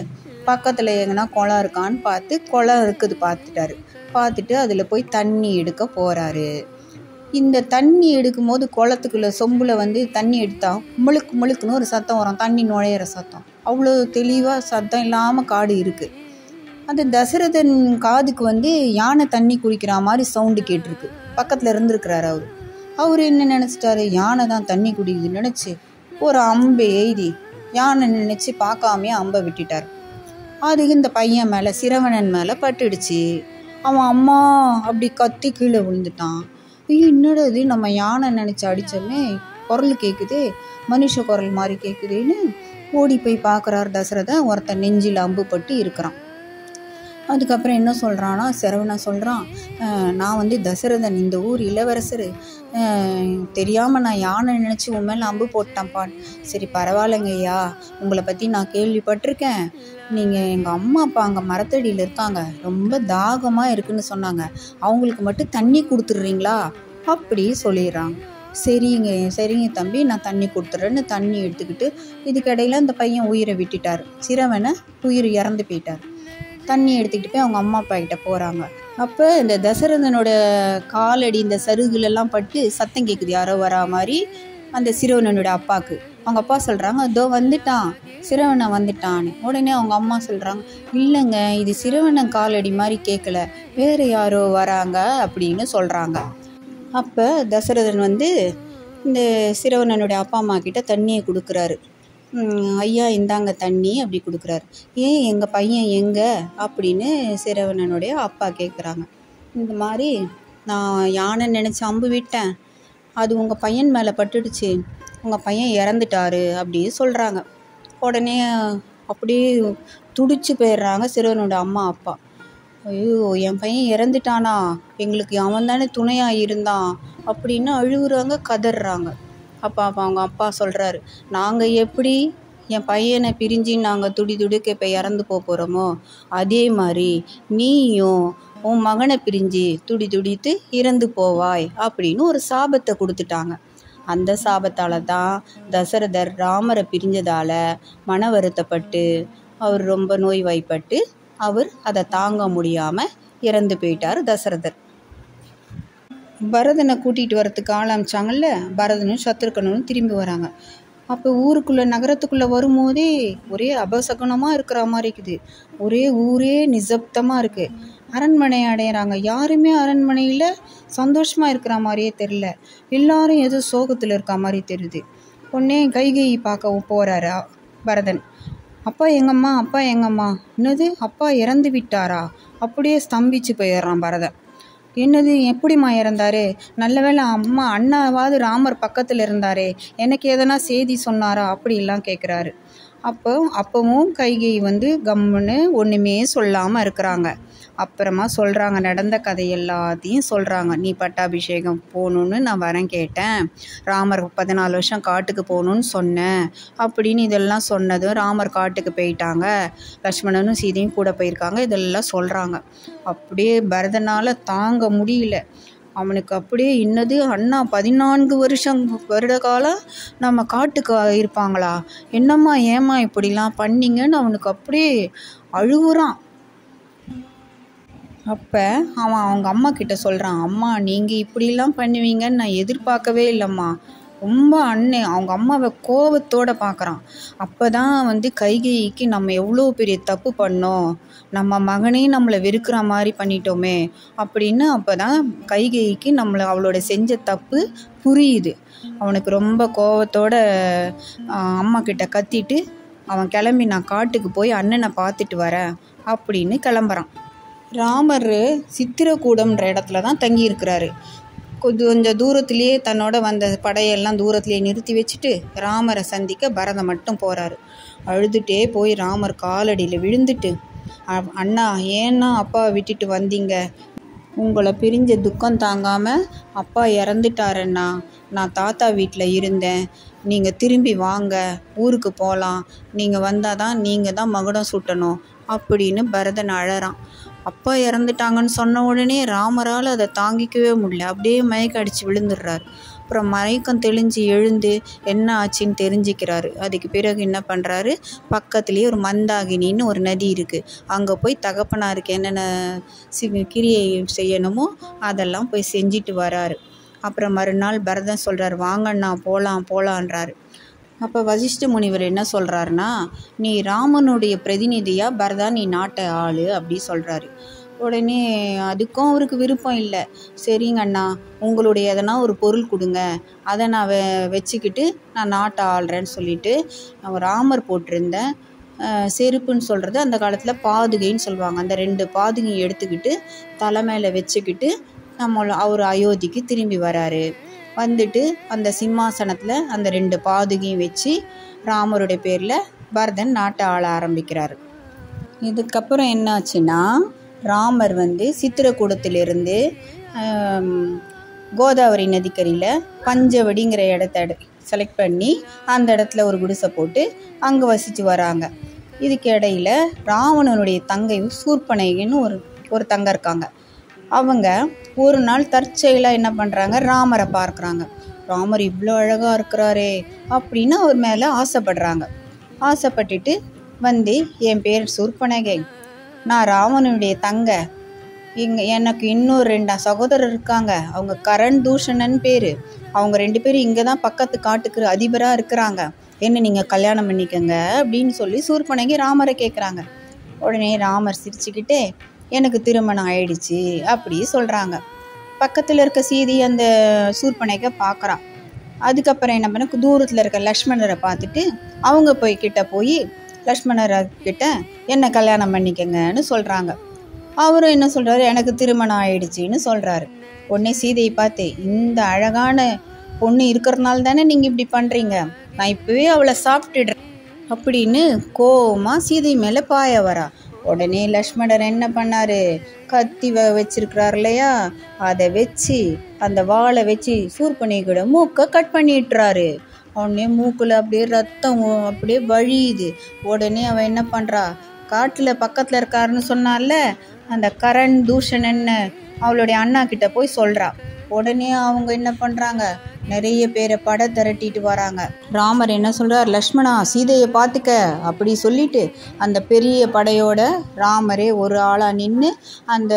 பக்கத்தில் எங்கன்னா குளம் இருக்கான்னு பார்த்து குளம் இருக்குது பார்த்துட்டாரு பார்த்துட்டு அதில் போய் தண்ணி எடுக்க போகிறாரு இந்த தண்ணி எடுக்கும்போது குளத்துக்குள்ள சொம்பில் வந்து தண்ணி எடுத்தா முழுக்கு முழுக்குன்னு ஒரு சத்தம் வரும் தண்ணி நுழையிற சத்தம் அவ்வளோ தெளிவாக சத்தம் இல்லாமல் காடு இருக்குது அந்த தசரதன் காதுக்கு வந்து யானை தண்ணி குடிக்கிற மாதிரி சவுண்டு கேட்டிருக்கு பக்கத்தில் இருந்திருக்கிறாரு அவர் அவர் என்ன நினச்சிட்டாரு யானை தான் தண்ணி குடிக்குதுன்னு நினச்சி ஒரு அம்பை எய்தி யானை நினச்சி பார்க்காமையே அம்பை விட்டுட்டார் அது இந்த பையன் மேலே சிரவணன் மேலே பட்டுடுச்சு அவன் அம்மா அப்படி கத்தி கீழே விழுந்துட்டான் ஐயோ என்னடா இது நம்ம யானை நினச்சி அடித்தோமே குரல் கேட்குது மனுஷ குரல் மாதிரி கேட்குதுன்னு ஓடி போய் பார்க்குறாரு தசரதன் ஒருத்தன் நெஞ்சில் அம்பு பட்டு இருக்கிறான் அதுக்கப்புறம் என்ன சொல்கிறான்னா சரவணன் சொல்கிறான் நான் வந்து தசரதன் இந்த ஊர் இளவரசர் தெரியாமல் நான் யானை நினச்சி உன் மேலே அம்பு போட்டேன்ப்பா சரி பரவாயில்லைங்க ஐயா உங்களை பற்றி நான் கேள்விப்பட்டிருக்கேன் நீங்கள் எங்கள் அம்மா அப்பா அங்கே மரத்தடியில் இருக்காங்க ரொம்ப தாகமாக இருக்குன்னு சொன்னாங்க அவங்களுக்கு மட்டும் தண்ணி கொடுத்துட்றீங்களா அப்படி சொல்லிடுறாங்க சரிங்க சரிங்க தம்பி நான் தண்ணி கொடுத்துட்றேன்னு தண்ணி எடுத்துக்கிட்டு இதுக்கிடையில் அந்த பையன் உயிரை விட்டுட்டார் சிரவனை உயிர் இறந்து போயிட்டார் தண்ணி எடுத்துக்கிட்டு போய் அவங்க அம்மா அப்பா கிட்ட போகிறாங்க அப்போ இந்த தசரதனோட காலடி இந்த சருகுலெல்லாம் பட்டு சத்தம் கேட்குது யாரோ வரா மாதிரி அந்த சிறுவனனோட அப்பாவுக்கு அவங்க அப்பா சொல்கிறாங்க அதோ வந்துட்டான் சிறுவனை வந்துட்டான்னு உடனே அவங்க அம்மா சொல்கிறாங்க இல்லைங்க இது சிறுவனன் காலடி மாதிரி கேட்கல வேறு யாரோ வராங்க அப்படின்னு சொல்கிறாங்க அப்போ தசரதன் வந்து இந்த சிறுவனனுடைய அப்பா அம்மா கிட்ட தண்ணியை கொடுக்குறாரு ஐயா இந்தாங்க தண்ணி அப்படி கொடுக்குறாரு ஏன் எங்கள் பையன் எங்கே அப்படின்னு சிரவணனுடைய அப்பா கேட்குறாங்க இந்த மாதிரி நான் யானை நினச்சி அம்பு விட்டேன் அது உங்கள் பையன் மேலே பட்டுடுச்சு உங்கள் பையன் இறந்துட்டாரு அப்படி சொல்கிறாங்க உடனே அப்படியே துடிச்சு போயிடுறாங்க சிறுவனோட அம்மா அப்பா ஐயோ என் பையன் இறந்துட்டானா எங்களுக்கு அவன் தானே துணையாக இருந்தான் அப்படின்னு அழுகுறாங்க கதறாங்க அப்பா அப்பா அவங்க அப்பா சொல்கிறாரு நாங்கள் எப்படி என் பையனை பிரிஞ்சு நாங்கள் துடி துடிக்க இப்போ இறந்து போக போகிறோமோ அதே மாதிரி நீயும் உன் மகனை பிரிஞ்சு துடி துடித்து இறந்து போவாய் அப்படின்னு ஒரு சாபத்தை கொடுத்துட்டாங்க அந்த சாபத்தால் தான் தசரதர் ராமரை பிரிஞ்சதால் மன வருத்தப்பட்டு அவர் ரொம்ப நோய்வாய்ப்பட்டு அவர் அதை தாங்க முடியாமல் இறந்து போயிட்டார் தசரதர் பரதனை கூட்டிகிட்டு வரத்துக்கு ஆள் அமிச்சாங்கல்ல பரதனும் சத்ருக்கனும் திரும்பி வராங்க அப்போ ஊருக்குள்ளே நகரத்துக்குள்ளே வரும்போதே ஒரே அபசகுனமாக இருக்கிற மாதிரி இருக்குது ஒரே ஊரே நிசப்தமாக இருக்குது அரண்மனை அடையிறாங்க யாருமே அரண்மனையில் சந்தோஷமாக இருக்கிற மாதிரியே தெரில எல்லாரும் ஏதோ சோகத்தில் இருக்க மாதிரி தெரியுது உடனே கைகை பார்க்க போகிறாரு பரதன் அப்பா எங்கம்மா அப்பா எங்கம்மா என்னது அப்பா இறந்து விட்டாரா அப்படியே ஸ்தம்பிச்சு போயிடுறான் பரதன் என்னது எப்படிம்மா இறந்தாரு நல்ல வேளை அம்மா அண்ணாவாவது ராமர் பக்கத்தில் இருந்தாரே எனக்கு எதனா செய்தி சொன்னாரா அப்படிலாம் கேட்குறாரு அப்போ அப்பவும் கைகை வந்து கம்முன்னு ஒன்றுமே சொல்லாமல் இருக்கிறாங்க அப்புறமா சொல்கிறாங்க நடந்த கதை எல்லாத்தையும் சொல்கிறாங்க நீ பட்டாபிஷேகம் போகணுன்னு நான் வரேன் கேட்டேன் ராமர் பதினாலு வருஷம் காட்டுக்கு போகணுன்னு சொன்னேன் அப்படின்னு இதெல்லாம் சொன்னதும் ராமர் காட்டுக்கு போயிட்டாங்க லக்ஷ்மணனும் சீதையும் கூட போயிருக்காங்க இதெல்லாம் சொல்கிறாங்க அப்படியே பரதனால் தாங்க முடியல அவனுக்கு அப்படியே இன்னது அண்ணா பதினான்கு வருஷம் வருட காலம் நம்ம காட்டுக்கு இருப்பாங்களா என்னம்மா ஏம்மா இப்படிலாம் பண்ணீங்கன்னு அவனுக்கு அப்படியே அழுகுறான் அப்போ அவன் அவங்க அம்மா கிட்ட சொல்கிறான் அம்மா நீங்கள் இப்படிலாம் பண்ணுவீங்கன்னு நான் எதிர்பார்க்கவே இல்லைம்மா ரொம்ப அண்ணே அவங்க அம்மாவை கோபத்தோடு பார்க்குறான் அப்போ தான் வந்து கைகைக்கு நம்ம எவ்வளோ பெரிய தப்பு பண்ணோம் நம்ம மகனே நம்மளை வெறுக்கிற மாதிரி பண்ணிட்டோமே அப்படின்னு அப்போ தான் கைகைக்கு நம்மளை அவளோட செஞ்ச தப்பு புரியுது அவனுக்கு ரொம்ப கோபத்தோட அம்மா கிட்ட கத்திட்டு அவன் கிளம்பி நான் காட்டுக்கு போய் அண்ணனை பார்த்துட்டு வரேன் அப்படின்னு கிளம்புறான் ராமர் சித்திரக்கூடம்ன்ற இடத்துல தான் தங்கியிருக்கிறாரு கொஞ்சம் கொஞ்சம் தூரத்துலேயே தன்னோட வந்த படையெல்லாம் தூரத்துலேயே நிறுத்தி வச்சுட்டு ராமரை சந்திக்க பரதம் மட்டும் போகிறாரு அழுதுகிட்டே போய் ராமர் காலடியில் விழுந்துட்டு அண்ணா ஏன்னா அப்பாவை விட்டுட்டு வந்தீங்க உங்களை பிரிஞ்ச துக்கம் தாங்காமல் அப்பா இறந்துட்டாரண்ணா நான் தாத்தா வீட்டில் இருந்தேன் நீங்கள் திரும்பி வாங்க ஊருக்கு போகலாம் நீங்கள் வந்தால் தான் நீங்கள் தான் மகுடம் சுட்டணும் அப்படின்னு பரதன் அழறான் அப்பா இறந்துட்டாங்கன்னு சொன்ன உடனே ராமரால் அதை தாங்கிக்கவே முடியல அப்படியே மயக்க அடித்து விழுந்துடுறாரு அப்புறம் மயக்கம் தெளிஞ்சு எழுந்து என்ன ஆச்சுன்னு தெரிஞ்சுக்கிறாரு அதுக்கு பிறகு என்ன பண்ணுறாரு பக்கத்துலேயே ஒரு மந்தாகினின்னு ஒரு நதி இருக்குது அங்கே போய் தகப்பனாருக்கு என்னென்ன சி கிரியை செய்யணுமோ அதெல்லாம் போய் செஞ்சுட்டு வராரு அப்புறம் மறுநாள் பரதன் சொல்கிறார் வாங்கண்ணா போகலாம் போகலான்றாரு அப்போ வசிஷ்ட முனிவர் என்ன சொல்கிறாருன்னா நீ ராமனுடைய பிரதிநிதியாக பரதா நீ நாட்டை ஆளு அப்படி சொல்கிறாரு உடனே அதுக்கும் அவருக்கு விருப்பம் இல்லை சரிங்க அண்ணா உங்களுடைய எதனா ஒரு பொருள் கொடுங்க அதை நான் வெ வச்சுக்கிட்டு நான் நாட்டை ஆள்றேன்னு சொல்லிட்டு அவன் ராமர் போட்டிருந்த அஹ், செருப்புன்னு சொல்கிறது அந்த காலத்தில் பாதுகைன்னு சொல்லுவாங்க அந்த ரெண்டு பாதுகையும் எடுத்துக்கிட்டு தலை மேலே வச்சுக்கிட்டு நம்ம அவர் அயோத்திக்கு திரும்பி வராரு வந்துட்டு அந்த சிம்மாசனத்தில் அந்த ரெண்டு பாதுகையும் வச்சு ராமருடைய பேரில் பரதன் நாட்டை ஆள ஆரம்பிக்கிறாரு இதுக்கப்புறம் என்னாச்சுன்னா ராமர் வந்து சித்திரக்கூடத்திலிருந்து ஆம், கோதாவரி நதிக்கரையில் பஞ்சவடிங்கிற இடத்த செலக்ட் பண்ணி அந்த இடத்துல ஒரு குடிசை போட்டு அங்கே வசித்து வராங்க இதுக்கு இடையில ராவணனுடைய தங்கை சூர்பனைன்னு ஒரு ஒரு தங்க இருக்காங்க அவங்க ஒரு நாள் தற்செயலாக என்ன பண்ணுறாங்க ராமரை பார்க்குறாங்க ராமர் இவ்வளோ அழகாக இருக்கிறாரே அப்படின்னு அவர் மேலே ஆசைப்படுறாங்க ஆசைப்பட்டுட்டு வந்து என் பேர் சூர்பனகை நான் ராவணனுடைய தங்க இங்க எனக்கு இன்னும் ரெண்டு சகோதரர் இருக்காங்க அவங்க கரண் தூஷணன் பேர் அவங்க ரெண்டு பேரும் இங்கே தான் பக்கத்து காட்டுக்கு அதிபராக இருக்கிறாங்க என்ன நீங்கள் கல்யாணம் பண்ணிக்கங்க அப்படின்னு சொல்லி சூர்பனகி ராமரை கேட்குறாங்க உடனே ராமர் சிரிச்சுக்கிட்டே எனக்கு திருமணம் ஆயிடுச்சு அப்படி சொல்கிறாங்க பக்கத்தில் இருக்க சீதி அந்த சூர்பனகை பார்க்குறான் அதுக்கப்புறம் என்ன பண்ண தூரத்தில் இருக்க லக்ஷ்மணரை பார்த்துட்டு அவங்க போய் கிட்ட போய் லக்ஷ்மணர் கிட்ட என்ன கல்யாணம் பண்ணிக்கங்கன்னு சொல்கிறாங்க அவரும் என்ன சொல்கிறாரு எனக்கு திருமணம் ஆயிடுச்சின்னு சொல்கிறாரு உடனே சீதையை பார்த்து இந்த அழகான பொண்ணு இருக்கிறனால தானே நீங்கள் இப்படி பண்ணுறீங்க நான் இப்போவே அவளை சாப்பிட்டுடுறேன் அப்படின்னு கோவமா சீதை மேலே பாய வரா உடனே லக்ஷ்மணர் என்ன பண்ணாரு கத்தி வ வச்சிருக்கிறார் இல்லையா அதை வச்சு அந்த வாளை வச்சு சூர்பனியோட மூக்கை கட் பண்ணிட்டுறாரு உடனே மூக்கில் அப்படியே ரத்தம் ஓ- அப்படியே வழியுது உடனே அவன் என்ன பண்ணுறா காட்டில் பக்கத்தில் இருக்காருன்னு சொன்னால அந்த கரண் தூஷணன்னு அவளுடைய அண்ணா கிட்ட போய் சொல்கிறா உடனே அவங்க என்ன பண்ணுறாங்க நிறைய பேரை படை திரட்டிட்டு வராங்க ராமர் என்ன சொல்றார் லக்ஷ்மணா சீதையை பார்த்துக்க அப்படி சொல்லிட்டு அந்த பெரிய படையோட ராமரே ஒரு ஆளாக நின்று அந்த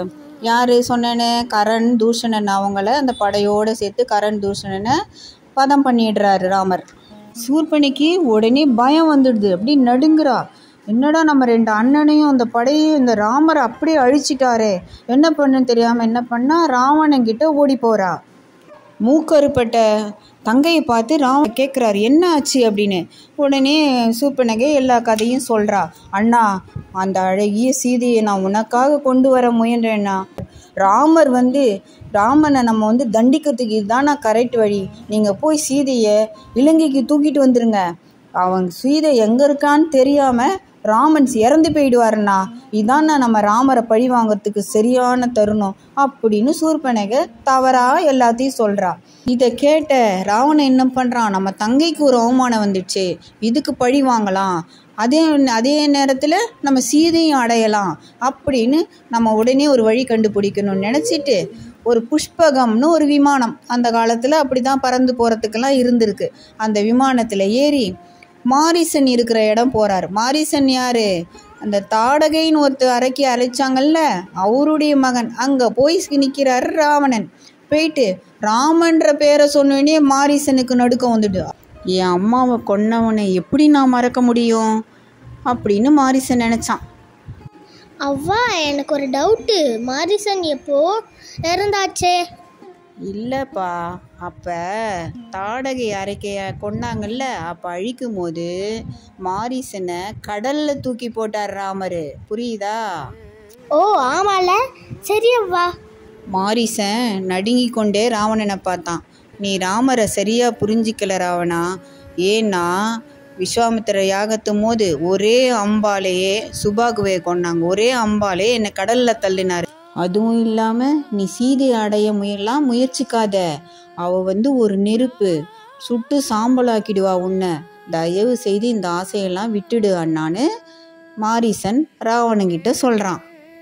யார் சொன்னேன்னு கரண் தூஷணன் அவங்கள அந்த படையோடு சேர்த்து கரண் தூஷணனை பதம் பண்ணிடுறாரு ராமர் சூர்பனிக்கு உடனே பயம் வந்துடுது அப்படி நடுங்குறா என்னடா நம்ம ரெண்டு அண்ணனையும் அந்த படையையும் இந்த ராமரை அப்படியே அழிச்சிட்டாரே என்ன பண்ணுன்னு தெரியாமல் என்ன பண்ணா ராவணன் கிட்ட ஓடி போறா மூக்கறுப்பட்ட தங்கையை பார்த்து ராம கேட்குறாரு என்ன ஆச்சு அப்படின்னு உடனே சூப்பனகை எல்லா கதையும் சொல்கிறா அண்ணா அந்த அழகிய சீதையை நான் உனக்காக கொண்டு வர முயன்றேன்னா ராமர் வந்து ராமனை நம்ம வந்து தண்டிக்கிறதுக்கு இதுதான் நான் கரெக்ட் வழி நீங்கள் போய் சீதையை இலங்கைக்கு தூக்கிட்டு வந்துருங்க அவன் சீதை எங்கே இருக்கான்னு தெரியாமல் ராமன் இறந்து போயிடுவாருண்ணா இதான் நம்ம ராமரை பழி வாங்குறதுக்கு சரியான தருணம் அப்படின்னு சூர்பனக தவறா எல்லாத்தையும் சொல்றா இதை கேட்ட ராவணன் என்ன பண்ணுறான் நம்ம தங்கைக்கு ஒரு அவமானம் வந்துடுச்சு இதுக்கு பழி வாங்கலாம் அதே அதே நேரத்தில் நம்ம சீதையும் அடையலாம் அப்படின்னு நம்ம உடனே ஒரு வழி கண்டுபிடிக்கணும்னு நினச்சிட்டு ஒரு புஷ்பகம்னு ஒரு விமானம் அந்த காலத்தில் அப்படி தான் பறந்து போகிறதுக்கெல்லாம் இருந்திருக்கு அந்த விமானத்தில் ஏறி மாரிசன் இருக்கிற இடம் போகிறார் மாரிசன் யார் அந்த தாடகைன்னு ஒருத்தர் அரைக்கி அரைச்சாங்கல்ல அவருடைய மகன் அங்கே போய் நிற்கிறாரு ராவணன் போயிட்டு ராமன்ற பேரை சொன்னோடனே மாரிசனுக்கு நடுக்கம் வந்துடு என் அம்மாவை கொன்னவனை எப்படி நான் மறக்க முடியும் அப்படின்னு மாரிசன் நினச்சான் அவ்வா எனக்கு ஒரு டவுட்டு மாரிசன் எப்போ இறந்தாச்சே இல்லைப்பா அப்போ தாடகை அரைக்கைய கொன்னாங்கல்ல அப்போ அழிக்கும் போது மாரிசனை கடலில் தூக்கி போட்டார் ராமர் புரியுதா ஓ ஆமால சரி அவ்வா மாரிசன் நடுங்கி கொண்டே ராவணனை பார்த்தான் நீ ராமரை சரியாக புரிஞ்சிக்கல ராவணா ஏன்னா விஸ்வாமித்திர யாகத்தும் போது ஒரே அம்பாலேயே சுபாகுவை கொண்டாங்க ஒரே அம்பாலே என்னை கடலில் தள்ளினார் அதுவும் இல்லாமல் நீ சீதை அடைய முயலாம் முயற்சிக்காத அவ வந்து ஒரு நெருப்பு சுட்டு சாம்பலாக்கிடுவா உன்னை தயவு செய்து இந்த ஆசையெல்லாம் விட்டுடு அண்ணான்னு மாரிசன் ராவணங்கிட்ட சொல்கிறான்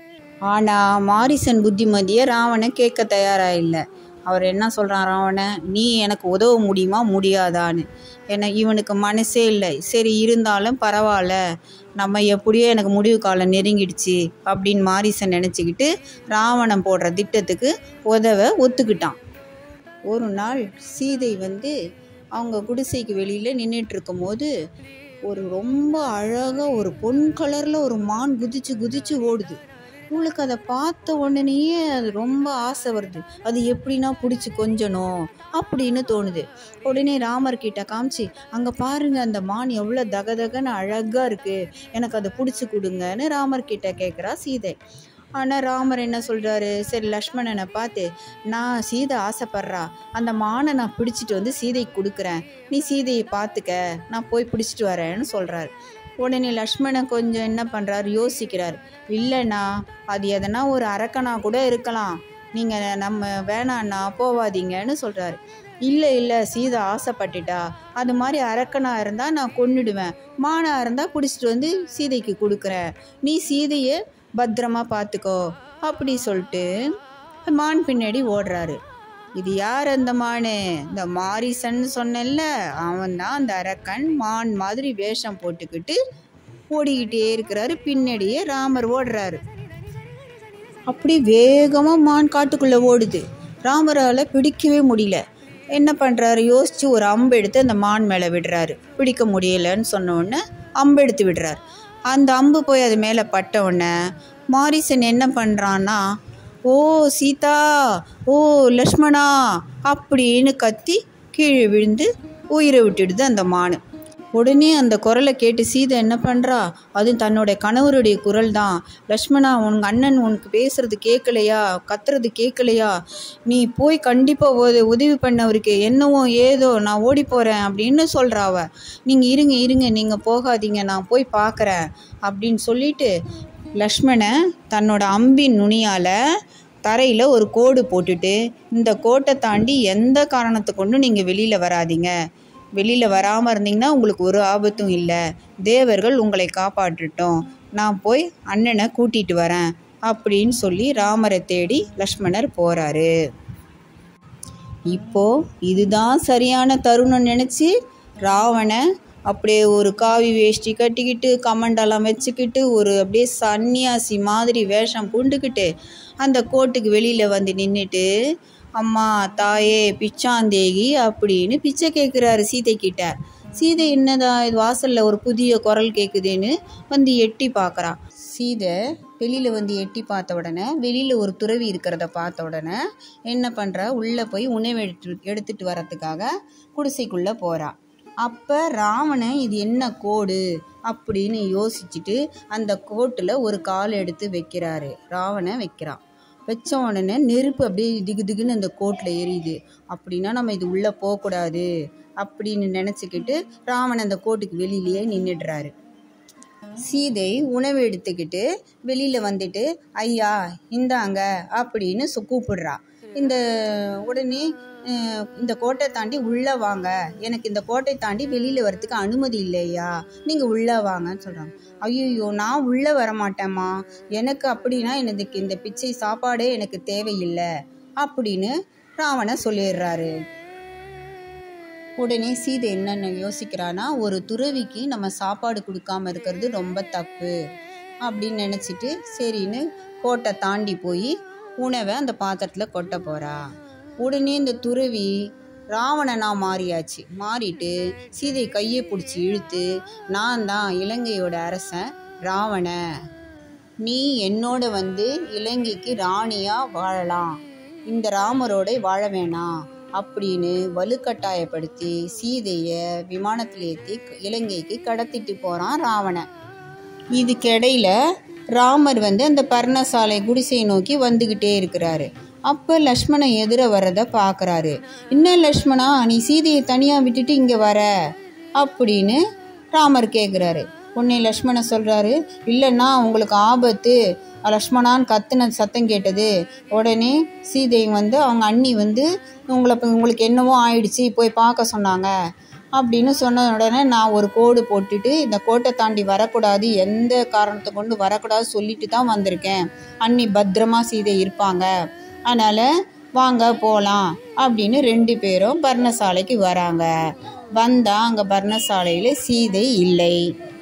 ஆனால் மாரிசன் புத்திமதியை ராவணன் கேட்க தயாராக இல்லை அவர் என்ன சொல்கிறான் ராவணன் நீ எனக்கு உதவ முடியுமா முடியாதான்னு ஏன்னா இவனுக்கு மனசே இல்லை சரி இருந்தாலும் பரவாயில்ல நம்ம எப்படியோ எனக்கு முடிவு காலம் நெருங்கிடுச்சு அப்படின்னு மாரிசன் நினச்சிக்கிட்டு ராவணன் போடுற திட்டத்துக்கு உதவ ஒத்துக்கிட்டான் ஒரு நாள் சீதை வந்து அவங்க குடிசைக்கு வெளியில் நின்றுட்டு இருக்கும்போது ஒரு ரொம்ப அழகாக ஒரு பொன் கலரில் ஒரு மான் குதிச்சு குதிச்சு ஓடுது உங்களுக்கு அதை பார்த்த உடனேயே அது ரொம்ப ஆசை வருது அது எப்படின்னா பிடிச்சி கொஞ்சணும் அப்படின்னு தோணுது உடனே ராமர் கிட்ட காமிச்சு அங்கே பாருங்க அந்த மான் எவ்வளோ தகதகன்னு அழகாக இருக்குது எனக்கு அதை பிடிச்சி கொடுங்கன்னு ராமர் கிட்ட கேட்குறா சீதை ஆனால் ராமர் என்ன சொல்கிறாரு சரி லக்ஷ்மணனை பார்த்து நான் சீதை ஆசைப்பட்றா அந்த மானை நான் பிடிச்சிட்டு வந்து சீதைக்கு கொடுக்குறேன் நீ சீதையை பார்த்துக்க நான் போய் பிடிச்சிட்டு வரேன்னு சொல்கிறாரு உடனே லக்ஷ்மணன் கொஞ்சம் என்ன பண்ணுறாரு யோசிக்கிறார் இல்லைண்ணா அது எதனா ஒரு அரக்கனா கூட இருக்கலாம் நீங்கள் நம்ம வேணாண்ணா போவாதீங்கன்னு சொல்கிறாரு இல்லை இல்லை சீதை ஆசைப்பட்டுட்டா அது மாதிரி அரக்கனாக இருந்தால் நான் கொன்னுடுவேன் மானாக இருந்தால் பிடிச்சிட்டு வந்து சீதைக்கு கொடுக்குறேன் நீ சீதையை பத்திரமா பார்த்துக்கோ அப்படி சொல்லிட்டு மான் பின்னாடி ஓடுறாரு இது யார் அந்த மானு இந்த மாரிசன் சொன்னேன்ல அவன் தான் அந்த அரக்கன் மான் மாதிரி வேஷம் போட்டுக்கிட்டு ஓடிக்கிட்டே இருக்கிறாரு பின்னாடியே ராமர் ஓடுறாரு அப்படி வேகமாக மான் காட்டுக்குள்ளே ஓடுது ராமரால் பிடிக்கவே முடியல என்ன பண்ணுறாரு யோசித்து ஒரு அம்பு எடுத்து அந்த மான் மேலே விடுறாரு பிடிக்க முடியலன்னு சொன்ன உடனே அம்பு எடுத்து விடுறாரு அந்த அம்பு போய் அது மேலே பட்ட உடனே மாரிசன் என்ன பண்ணுறான்னா ஓ சீதா ஓ லக்ஷ்மணா அப்படின்னு கத்தி கீழே விழுந்து உயிரை விட்டுடுது அந்த மானு உடனே அந்த குரலை கேட்டு சீதை என்ன பண்ணுறா அது தன்னுடைய கணவருடைய குரல் தான் லக்ஷ்மணா உனக்கு அண்ணன் உனக்கு பேசுறது கேட்கலையா கத்துறது கேட்கலையா நீ போய் கண்டிப்பாக உத உதவி பண்ணவருக்கு என்னவோ ஏதோ நான் ஓடி போகிறேன் அப்படின்னு சொல்கிறா அவ நீங்கள் இருங்க இருங்க நீங்கள் போகாதீங்க நான் போய் பார்க்குறேன் அப்படின்னு சொல்லிட்டு லக்ஷ்மணன் தன்னோட அம்பின் நுனியால் தரையில் ஒரு கோடு போட்டுட்டு இந்த கோட்டை தாண்டி எந்த காரணத்தை கொண்டும் நீங்கள் வெளியில் வராதீங்க வெளியில் வராமல் இருந்தீங்கன்னா உங்களுக்கு ஒரு ஆபத்தும் இல்லை தேவர்கள் உங்களை காப்பாற்றட்டும் நான் போய் அண்ணனை கூட்டிகிட்டு வரேன் அப்படின்னு சொல்லி ராமரை தேடி லக்ஷ்மணர் போகிறாரு இப்போ இதுதான் சரியான தருணம் நினச்சி ராவணன் அப்படியே ஒரு காவி வேஷ்டி கட்டிக்கிட்டு கமண்டலம் வச்சுக்கிட்டு ஒரு அப்படியே சன்னியாசி மாதிரி வேஷம் பூண்டுக்கிட்டு அந்த கோட்டுக்கு வெளியில் வந்து நின்றுட்டு அம்மா தாயே பிச்சாந்தேகி அப்படின்னு பிச்சை கேட்குறாரு சீதை கிட்ட சீதை என்னதா இது வாசலில் ஒரு புதிய குரல் கேட்குதுன்னு வந்து எட்டி பார்க்குறா சீதை வெளியில் வந்து எட்டி பார்த்த உடனே வெளியில் ஒரு துறவி இருக்கிறத பார்த்த உடனே என்ன பண்ணுறா உள்ளே போய் உணவு எடுத்து எடுத்துகிட்டு வரத்துக்காக குடிசைக்குள்ளே போகிறா அப்போ ராவணன் இது என்ன கோடு அப்படின்னு யோசிச்சுட்டு அந்த கோட்டில் ஒரு கால் எடுத்து வைக்கிறாரு ராவணன் வைக்கிறான் வச்ச உடனே நெருப்பு அப்படியே திகு திகுன்னு அந்த கோட்டில் எரியுது அப்படின்னா நம்ம இது உள்ளே போகக்கூடாது அப்படின்னு நினச்சிக்கிட்டு ராவணன் அந்த கோட்டுக்கு வெளியிலேயே நின்றுடுறாரு சீதை உணவு எடுத்துக்கிட்டு வெளியில் வந்துட்டு ஐயா இந்தாங்க அப்படின்னு சு- கூப்பிடுறா இந்த உடனே அஹ், இந்த கோட்டை தாண்டி உள்ளே வாங்க எனக்கு இந்த கோட்டை தாண்டி வெளியில் வரத்துக்கு அனுமதி இல்லையா நீங்கள் உள்ளே வாங்கன்னு சொல்கிறாங்க ஐயோ நான் உள்ளே வர மாட்டேம்மா எனக்கு அப்படின்னா எனக்கு இந்த பிச்சை சாப்பாடே எனக்கு தேவையில்லை அப்படின்னு ராவணன் சொல்லிடுறாரு உடனே சீதை என்னென்ன யோசிக்கிறான்னா ஒரு துறவிக்கு நம்ம சாப்பாடு கொடுக்காம இருக்கிறது ரொம்ப தப்பு அப்படின்னு நினச்சிட்டு சரின்னு கோட்டை தாண்டி போய் உணவை அந்த பாத்திரத்தில் கொட்ட போகிறா உடனே இந்த துறவி ராவணனா மாறியாச்சு மாறிட்டு சீதை கையை பிடிச்சி இழுத்து நான் தான் இலங்கையோட அரசன் ராவணன் நீ என்னோட வந்து இலங்கைக்கு ராணியா வாழலாம் இந்த ராமரோட வாழ வேணாம் அப்படின்னு வலுக்கட்டாயப்படுத்தி சீதையை விமானத்தில் ஏற்றி இலங்கைக்கு கடத்திட்டு போகிறான் ராவணன் இதுக்கிடையில ராமர் வந்து அந்த பர்ணசாலை குடிசையை நோக்கி வந்துக்கிட்டே இருக்கிறாரு அப்போ லக்ஷ்மணன் எதிர வர்றதை பார்க்குறாரு என்ன லக்ஷ்மணா நீ சீதையை தனியாக விட்டுட்டு இங்கே வர அப்படின்னு ராமர் கேட்குறாரு உன்னை லக்ஷ்மணன் சொல்கிறாரு இல்லைன்னா உங்களுக்கு ஆபத்து லக்ஷ்மணான்னு கத்துன சத்தம் கேட்டது உடனே சீதை வந்து அவங்க அண்ணி வந்து உங்களை உங்களுக்கு என்னவோ ஆயிடுச்சு போய் பார்க்க சொன்னாங்க அப்படின்னு சொன்ன உடனே நான் ஒரு கோடு போட்டுட்டு இந்த கோட்டை தாண்டி வரக்கூடாது எந்த காரணத்தை கொண்டு வரக்கூடாது சொல்லிட்டு தான் வந்திருக்கேன் அண்ணி பத்திரமா சீதை இருப்பாங்க அதனால் வாங்க போகலாம் அப்படின்னு ரெண்டு பேரும் பர்ணசாலைக்கு வராங்க வந்தால் அங்கே பர்ணசாலையில் சீதை இல்லை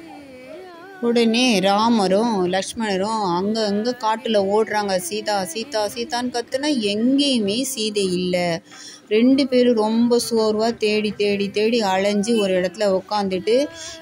உடனே ராமரும் லக்ஷ்மணரும் அங்கே அங்கே காட்டில் ஓடுறாங்க சீதா சீதா சீதான்னு கத்துனா எங்கேயுமே சீதை இல்லை ரெண்டு பேரும் ரொம்ப சோர்வாக தேடி தேடி தேடி அலைஞ்சு ஒரு இடத்துல உட்காந்துட்டு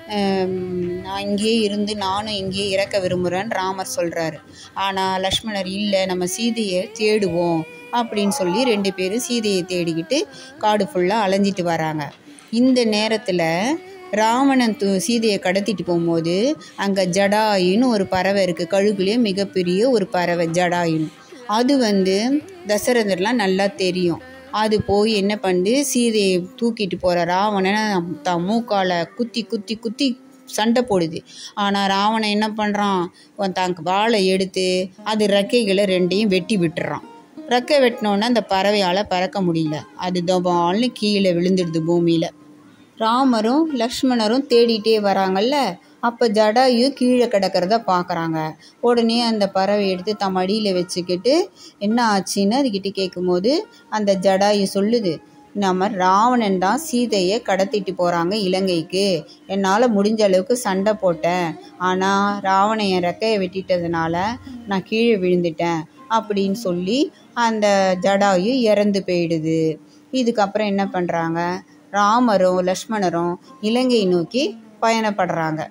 நான் இங்கேயே இருந்து நானும் இங்கேயே இறக்க விரும்புகிறேன்னு ராமர் சொல்கிறாரு ஆனால் லக்ஷ்மணர் இல்லை நம்ம சீதையை தேடுவோம் அப்படின்னு சொல்லி ரெண்டு பேரும் சீதையை தேடிக்கிட்டு காடு ஃபுல்லாக அலைஞ்சிட்டு வராங்க இந்த நேரத்தில் ராவணன் து சீதையை கடத்திட்டு போகும்போது அங்கே ஜடாயுன்னு ஒரு பறவை இருக்குது கழுகுலேயே மிகப்பெரிய ஒரு பறவை ஜடாயுன்னு அது வந்து தசரதர்லாம் நல்லா தெரியும் அது போய் என்ன பண்ணுது சீதையை தூக்கிட்டு போகிற ராவணனை தான் மூக்கால் குத்தி குத்தி குத்தி சண்டை போடுது ஆனால் ராவணன் என்ன பண்ணுறான் தான் வாழை எடுத்து அது ரெக்கைகளை ரெண்டையும் வெட்டி விட்டுறான் ரெக்கை வெட்டினோன்னே அந்த பறவையால் பறக்க முடியல அது தபால்னு கீழே விழுந்துடுது பூமியில் ராமரும் லக்ஷ்மணரும் தேடிட்டே வராங்கல்ல அப்போ ஜடாயு கீழே கிடக்கிறத பார்க்குறாங்க உடனே அந்த பறவை எடுத்து தம் மடியில் வச்சுக்கிட்டு என்ன ஆச்சுன்னு அதுக்கிட்ட கேட்கும்போது அந்த ஜடாயு சொல்லுது நம்ம ராவணன் தான் சீதையை கடத்திட்டு போகிறாங்க இலங்கைக்கு என்னால் முடிஞ்ச அளவுக்கு சண்டை போட்டேன் ஆனால் ராவணன் என் ரெக்கையை வெட்டிட்டதுனால நான் கீழே விழுந்துட்டேன் அப்படின்னு சொல்லி அந்த ஜடாயு இறந்து போயிடுது இதுக்கப்புறம் என்ன பண்ணுறாங்க ராமரும் லக்ஷ்மணரும் இலங்கை நோக்கி பயணப்படுறாங்க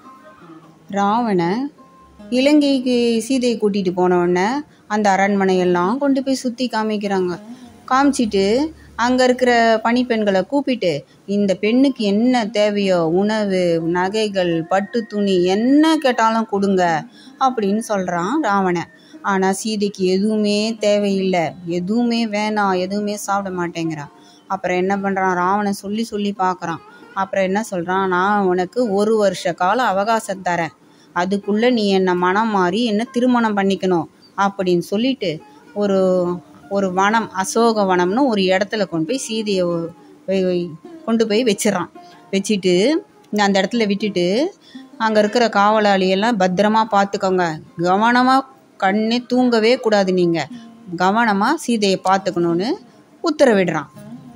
ராவணன் இலங்கைக்கு சீதையை கூட்டிகிட்டு போனவுடனே அந்த அரண்மனையெல்லாம் கொண்டு போய் சுற்றி காமிக்கிறாங்க காமிச்சிட்டு அங்கே இருக்கிற பணிப்பெண்களை கூப்பிட்டு இந்த பெண்ணுக்கு என்ன தேவையோ உணவு நகைகள் பட்டு துணி என்ன கேட்டாலும் கொடுங்க அப்படின்னு சொல்கிறான் ராவணன் ஆனால் சீதைக்கு எதுவுமே தேவையில்லை எதுவுமே வேணாம் எதுவுமே சாப்பிட மாட்டேங்கிறான் அப்புறம் என்ன பண்ணுறான் ராவணன் சொல்லி சொல்லி பார்க்குறான் அப்புறம் என்ன சொல்கிறான் நான் உனக்கு ஒரு வருஷ காலம் அவகாசம் தரேன் அதுக்குள்ளே நீ என்னை மனம் மாறி என்ன திருமணம் பண்ணிக்கணும் அப்படின்னு சொல்லிட்டு ஒரு ஒரு வனம் அசோக வனம்னு ஒரு இடத்துல கொண்டு போய் சீதையை கொண்டு போய் வச்சிடறான் வச்சுட்டு அந்த இடத்துல விட்டுட்டு அங்கே இருக்கிற காவலாளியெல்லாம் பத்திரமா பார்த்துக்கோங்க கவனமாக கண்ணே தூங்கவே கூடாது நீங்கள் கவனமாக சீதையை பார்த்துக்கணுன்னு உத்தரவிடுறான்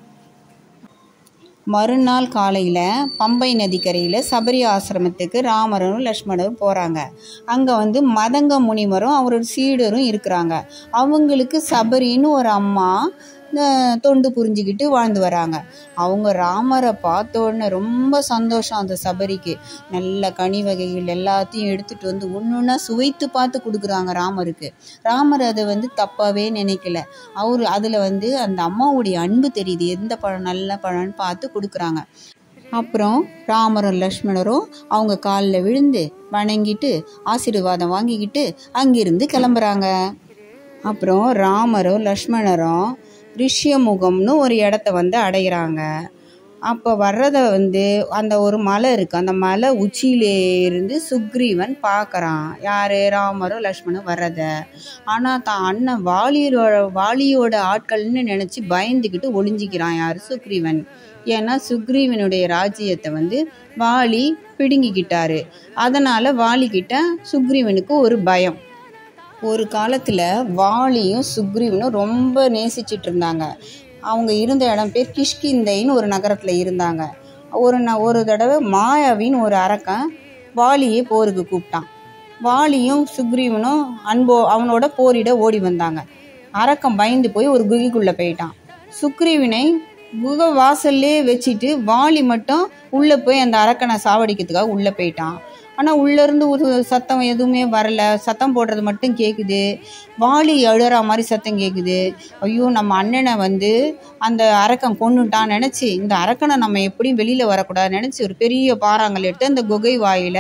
மறுநாள் காலையில் பம்பை நதிக்கரையில் சபரி ஆசிரமத்துக்கு ராமரும் லக்ஷ்மணரும் போகிறாங்க அங்கே வந்து மதங்க முனிவரும் அவரோட சீடரும் இருக்கிறாங்க அவங்களுக்கு சபரின்னு ஒரு அம்மா தொண்டு புரிஞ்சுக்கிட்டு வாழ்ந்து வராங்க அவங்க ராமரை பார்த்த உடனே ரொம்ப சந்தோஷம் அந்த சபரிக்கு நல்ல கனி வகைகள் எல்லாத்தையும் எடுத்துகிட்டு வந்து ஒன்று ஒன்றா சுவைத்து பார்த்து கொடுக்குறாங்க ராமருக்கு ராமர் அதை வந்து தப்பாகவே நினைக்கல அவர் அதில் வந்து அந்த அம்மாவுடைய அன்பு தெரியுது எந்த பழம் நல்ல பழம்னு பார்த்து கொடுக்குறாங்க அப்புறம் ராமரும் லக்ஷ்மணரும் அவங்க காலில் விழுந்து வணங்கிட்டு ஆசீர்வாதம் வாங்கிக்கிட்டு அங்கிருந்து கிளம்புறாங்க அப்புறம் ராமரும் லக்ஷ்மணரும் ரிஷ்யமுகம்னு ஒரு இடத்த வந்து அடைகிறாங்க அப்போ வர்றதை வந்து அந்த ஒரு மலை இருக்குது அந்த மலை உச்சியிலே இருந்து சுக்ரீவன் பார்க்குறான் யார் ராமரும் லக்ஷ்மணும் வர்றதை ஆனால் தான் அண்ணன் வாலியோட வாலியோட ஆட்கள்னு நினச்சி பயந்துக்கிட்டு ஒளிஞ்சிக்கிறான் யார் சுக்ரீவன் ஏன்னா சுக்ரீவனுடைய ராஜ்யத்தை வந்து வாலி பிடுங்கிக்கிட்டாரு அதனால் வாலிக்கிட்ட சுக்ரீவனுக்கு ஒரு பயம் ஒரு காலத்தில் வாலியும் சுக்ரீவனும் ரொம்ப நேசிச்சிட்டு இருந்தாங்க அவங்க இருந்த இடம் பேர் கிஷ்கிந்தைன்னு ஒரு நகரத்தில் இருந்தாங்க ஒரு ந ஒரு தடவை மாயாவின்னு ஒரு அரக்கன் வாலியை போருக்கு கூப்பிட்டான் வாலியும் சுக்ரீவனும் அன்போ அவனோட போரிட ஓடி வந்தாங்க அரக்கன் பயந்து போய் ஒரு குகைக்குள்ளே போயிட்டான் சுக்ரீவனை குகை வாசல்லே வச்சுட்டு வாலி மட்டும் உள்ளே போய் அந்த அரக்கனை சாவடிக்கிறதுக்காக உள்ளே போயிட்டான் ஆனால் உள்ளேருந்து ஒரு சத்தம் எதுவுமே வரல சத்தம் போடுறது மட்டும் கேட்குது வாலி அழுற மாதிரி சத்தம் கேட்குது ஐயோ நம்ம அண்ணனை வந்து அந்த அரக்கன் கொண்டுட்டான் நினச்சி இந்த அரக்கனை நம்ம எப்படியும் வெளியில் வரக்கூடாது நினச்சி ஒரு பெரிய பாறாங்கல் எடுத்து அந்த குகை வாயில்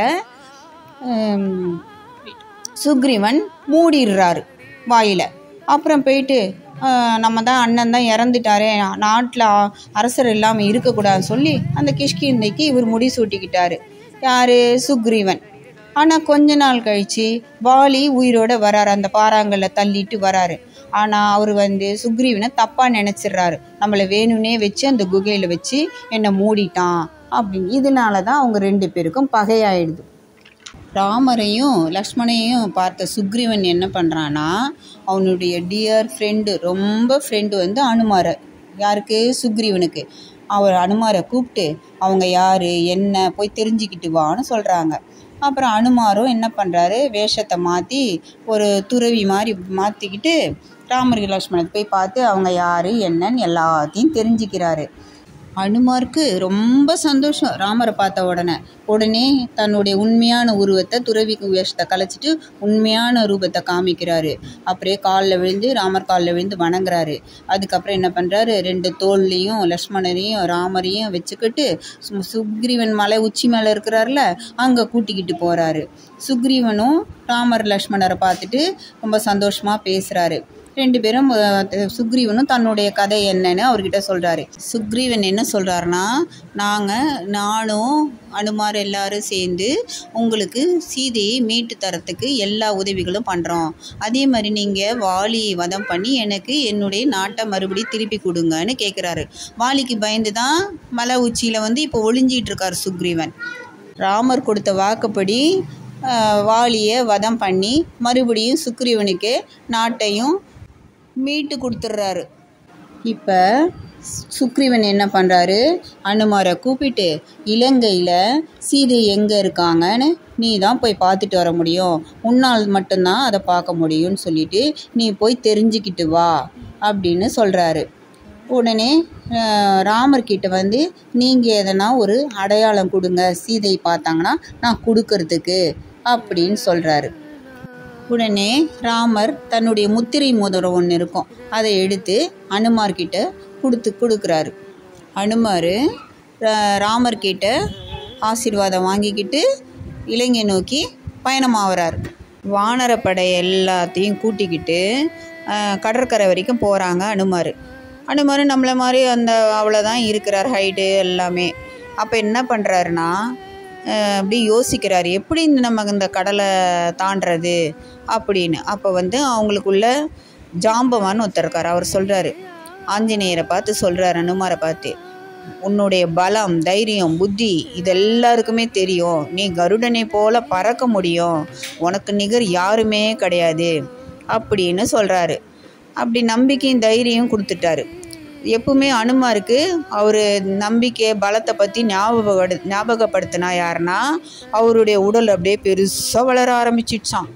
சுக்ரீவன் மூடிடுறாரு வாயில் அப்புறம் போயிட்டு நம்ம தான் அண்ணன் தான் இறந்துட்டாரே நாட்டில் அரசர் இல்லாமல் இருக்கக்கூடாதுன்னு சொல்லி அந்த கிஷ்கிந்தைக்கு இவர் முடி சூட்டிக்கிட்டாரு யார் சுக்ரீவன் ஆனால் கொஞ்ச நாள் கழித்து வாலி உயிரோட வராரு அந்த பாறாங்கல்ல தள்ளிட்டு வராரு ஆனால் அவர் வந்து சுக்ரீவனை தப்பாக நினச்சிடுறாரு நம்மளை வேணும்னே வச்சு அந்த குகையில் வச்சு என்னை மூடிட்டான் அப்படின்னு இதனால தான் அவங்க ரெண்டு பேருக்கும் பகையாயிடுது ராமரையும் லக்ஷ்மணையும் பார்த்த சுக்ரீவன் என்ன பண்ணுறான்னா அவனுடைய டியர் ஃப்ரெண்டு ரொம்ப ஃப்ரெண்டு வந்து அனுமாரை யாருக்கு சுக்ரீவனுக்கு அவர் அனுமாரை கூப்பிட்டு அவங்க யார் என்ன போய் தெரிஞ்சுக்கிட்டு வான்னு சொல்கிறாங்க அப்புறம் அனுமாரும் என்ன பண்ணுறாரு வேஷத்தை மாற்றி ஒரு துறவி மாதிரி மாற்றிக்கிட்டு ராமர் லக்ஷ்மணத்தை போய் பார்த்து அவங்க யார் என்னன்னு எல்லாத்தையும் தெரிஞ்சுக்கிறாரு அனுமாருக்கு ரொம்ப சந்தோஷம் ராமரை பார்த்த உடனே உடனே தன்னுடைய உண்மையான உருவத்தை துறவிக்கு வேஷத்தை கலைச்சிட்டு உண்மையான ரூபத்தை காமிக்கிறாரு அப்படியே காலில் விழுந்து ராமர் காலில் விழுந்து வணங்குறாரு அதுக்கப்புறம் என்ன பண்ணுறாரு ரெண்டு தோல்லையும் லக்ஷ்மணரையும் ராமரையும் வச்சுக்கிட்டு சு- சுக்ரீவன் மலை உச்சி மேலே இருக்கிறார்ல அங்கே கூட்டிக்கிட்டு போகிறாரு சுக்ரீவனும் ராமர் லக்ஷ்மணரை பார்த்துட்டு ரொம்ப சந்தோஷமாக பேசுகிறாரு ரெண்டு பேரும் அஹ், சுக்ரீவனும் தன்னுடைய கதை என்னன்னு அவர்கிட்ட சொல்கிறாரு சுக்ரீவன் என்ன சொல்கிறாருன்னா நாங்கள் நானும் அனுமார் எல்லாரும் சேர்ந்து உங்களுக்கு சீதையை மீட்டு தரத்துக்கு எல்லா உதவிகளும் பண்ணுறோம் அதே மாதிரி நீங்கள் வாலியை வதம் பண்ணி எனக்கு என்னுடைய நாட்டை மறுபடியும் திருப்பி கொடுங்கன்னு கேட்குறாரு வாலிக்கு பயந்து தான் மலை உச்சியில் வந்து இப்போ ஒளிஞ்சிட்டு இருக்கார் சுக்ரீவன் ராமர் கொடுத்த வாக்குப்படி ஆஹ், வாலியை வதம் பண்ணி மறுபடியும் சுக்ரீவனுக்கு நாட்டையும் மீட்டு கொடுத்துட்றாரு இப்போ சுக்ரீவன் என்ன பண்ணுறாரு அனுமாரை கூப்பிட்டு இலங்கையில் சீதை எங்கே இருக்காங்கன்னு நீ தான் போய் பார்த்துட்டு வர முடியும் உன்னால் மட்டும்தான் அதை பார்க்க முடியும்னு சொல்லிட்டு நீ போய் தெரிஞ்சுக்கிட்டு வா அப்படின்னு சொல்கிறாரு உடனே அஹ், ராமர்கிட்ட வந்து நீங்கள் எதனா ஒரு அடையாளம் கொடுங்க சீதை பார்த்தாங்கன்னா நான் கொடுக்கறதுக்கு அப்படின்னு சொல்கிறாரு உடனே ராமர் தன்னுடைய முத்திரை மோதிரம் ஒன்று இருக்கும் அதை எடுத்து அனுமார்கிட்ட கொடுத்து கொடுக்குறாரு அனுமார் ராமர்கிட்ட ஆசீர்வாதம் வாங்கிக்கிட்டு இலங்கை நோக்கி பயணமாகறார் வானரப்படை எல்லாத்தையும் கூட்டிக்கிட்டு அஹ், கடற்கரை வரைக்கும் போகிறாங்க அனுமார் அனுமார் நம்மளை மாதிரி அந்த அவ்வளோதான் இருக்கிறார் ஹைட்டு எல்லாமே அப்போ என்ன பண்ணுறாருன்னா அஹ் அப்படி யோசிக்கிறாரு எப்படி இந்த நம்ம இந்த கடலை தாண்டுறது அப்படின்னு அப்போ வந்து அவங்களுக்குள்ள ஜாம்பவான்னு ஒருத்தர் இருக்கார் அவர் சொல்கிறாரு ஆஞ்சநேயரை பார்த்து சொல்கிறாரு அனுமாரை பார்த்து உன்னுடைய பலம் தைரியம் புத்தி இது எல்லாருக்குமே தெரியும் நீ கருடனை போல பறக்க முடியும் உனக்கு நிகர் யாருமே கிடையாது அப்படின்னு சொல்கிறாரு அப்படி நம்பிக்கையும் தைரியம் கொடுத்துட்டாரு எப்பவுமே அனுமாருக்கு அவர் நம்பிக்கை பலத்தை பற்றி ஞாபகப்படு ஞாபகப்படுத்தினா யாருன்னா அவருடைய உடல் அப்படியே பெருசாக வளர ஆரம்பிச்சிடுச்சான்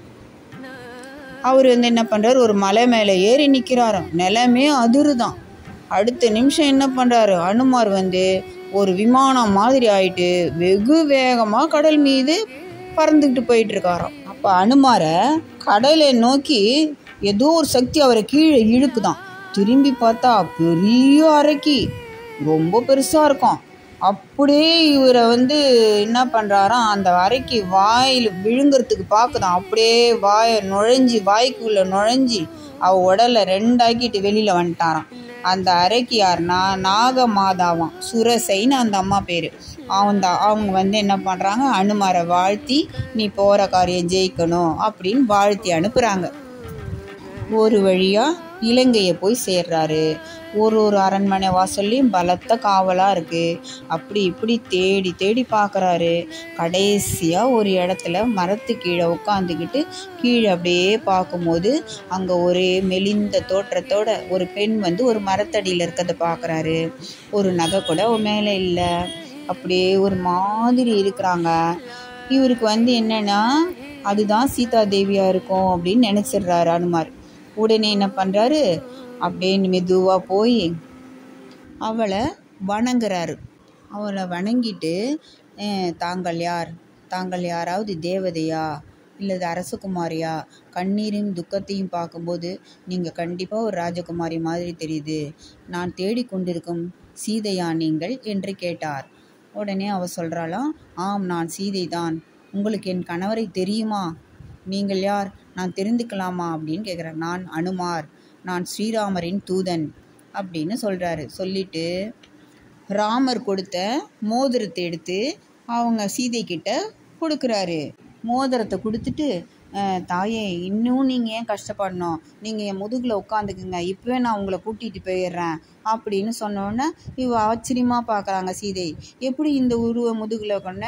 அவர் வந்து என்ன பண்ணுறாரு ஒரு மலை மேலே ஏறி நிற்கிறாராம் நிலமே அதிருதான் அடுத்த நிமிஷம் என்ன பண்ணுறாரு அனுமார் வந்து ஒரு விமானம் மாதிரி ஆயிட்டு வெகு வேகமாக கடல் மீது பறந்துக்கிட்டு போயிட்டு இருக்காராம் அப்போ அனுமாரை கடலை நோக்கி ஏதோ ஒரு சக்தி அவரை கீழே இழுக்குதான் திரும்பி பார்த்தா பெரிய அறைக்கி ரொம்ப பெருசாக இருக்கும் அப்படியே இவரை வந்து என்ன பண்ணுறாராம் அந்த அறைக்கு வாயில் விழுங்குறதுக்கு பார்க்குதான் அப்படியே வாயை நுழைஞ்சி வாய்க்குள்ளே நுழைஞ்சி அவ உடலை ரெண்டாக்கிட்டு வெளியில் வந்துட்டாராம் அந்த அறைக்கு யாருன்னா நாகமாதாவாம் சுரசைன்னு அந்த அம்மா பேர் அந்த அவங்க வந்து என்ன பண்ணுறாங்க அனுமாரை வாழ்த்தி நீ போகிற காரியம் ஜெயிக்கணும் அப்படின்னு வாழ்த்தி அனுப்புகிறாங்க ஒரு வழியாக இலங்கையை போய் சேர்றாரு ஒரு ஒரு அரண்மனை வாசல்லையும் பலத்த காவலாக இருக்குது அப்படி இப்படி தேடி தேடி பார்க்குறாரு கடைசியாக ஒரு இடத்துல மரத்து கீழே உட்காந்துக்கிட்டு கீழே அப்படியே பார்க்கும்போது அங்கே ஒரே மெலிந்த தோற்றத்தோட ஒரு பெண் வந்து ஒரு மரத்தடியில் இருக்கிறத பார்க்குறாரு ஒரு நகை கூட மேலே இல்லை அப்படியே ஒரு மாதிரி இருக்கிறாங்க இவருக்கு வந்து என்னன்னா அதுதான் சீதா தேவியாக இருக்கும் அப்படின்னு நினச்சிடுறாரு அனுமார் உடனே என்ன பண்ணுறாரு அப்படியே மெதுவாக போய் அவளை வணங்குறாரு அவளை வணங்கிட்டு "அஹ், தாங்கள் யார் தாங்கள் யாராவது தேவதையா இல்லது அரசகுமாரியா கண்ணீரையும் துக்கத்தையும் பார்க்கும்போது நீங்கள் கண்டிப்பாக ஒரு ராஜகுமாரி மாதிரி தெரியுது நான் தேடிக்கொண்டிருக்கும் சீதையா நீங்கள் என்று கேட்டார் உடனே அவ சொல்கிறாளாம் ஆம் நான் சீதை தான் உங்களுக்கு என் கணவரை தெரியுமா நீங்கள் யார் நான் தெரிந்துக்கலாமா அப்படின்னு கேட்குறேன் நான் அனுமார் நான் ஸ்ரீராமரின் தூதன் அப்படின்னு சொல்கிறாரு சொல்லிட்டு ராமர் கொடுத்த மோதிரத்தை எடுத்து அவங்க சீதை கிட்ட கொடுக்குறாரு மோதிரத்தை கொடுத்துட்டு "அஹ், தாயே இன்னும் நீங்கள் ஏன் கஷ்டப்படணும் நீங்கள் என் முதுகில் உட்காந்துக்குங்க இப்போவே நான் உங்களை கூட்டிகிட்டு போயிடுறேன் அப்படின்னு சொன்னோன்னே இவ ஆச்சரியமாக பார்க்குறாங்க சீதை எப்படி இந்த உருவ முதுகில் கொண்ட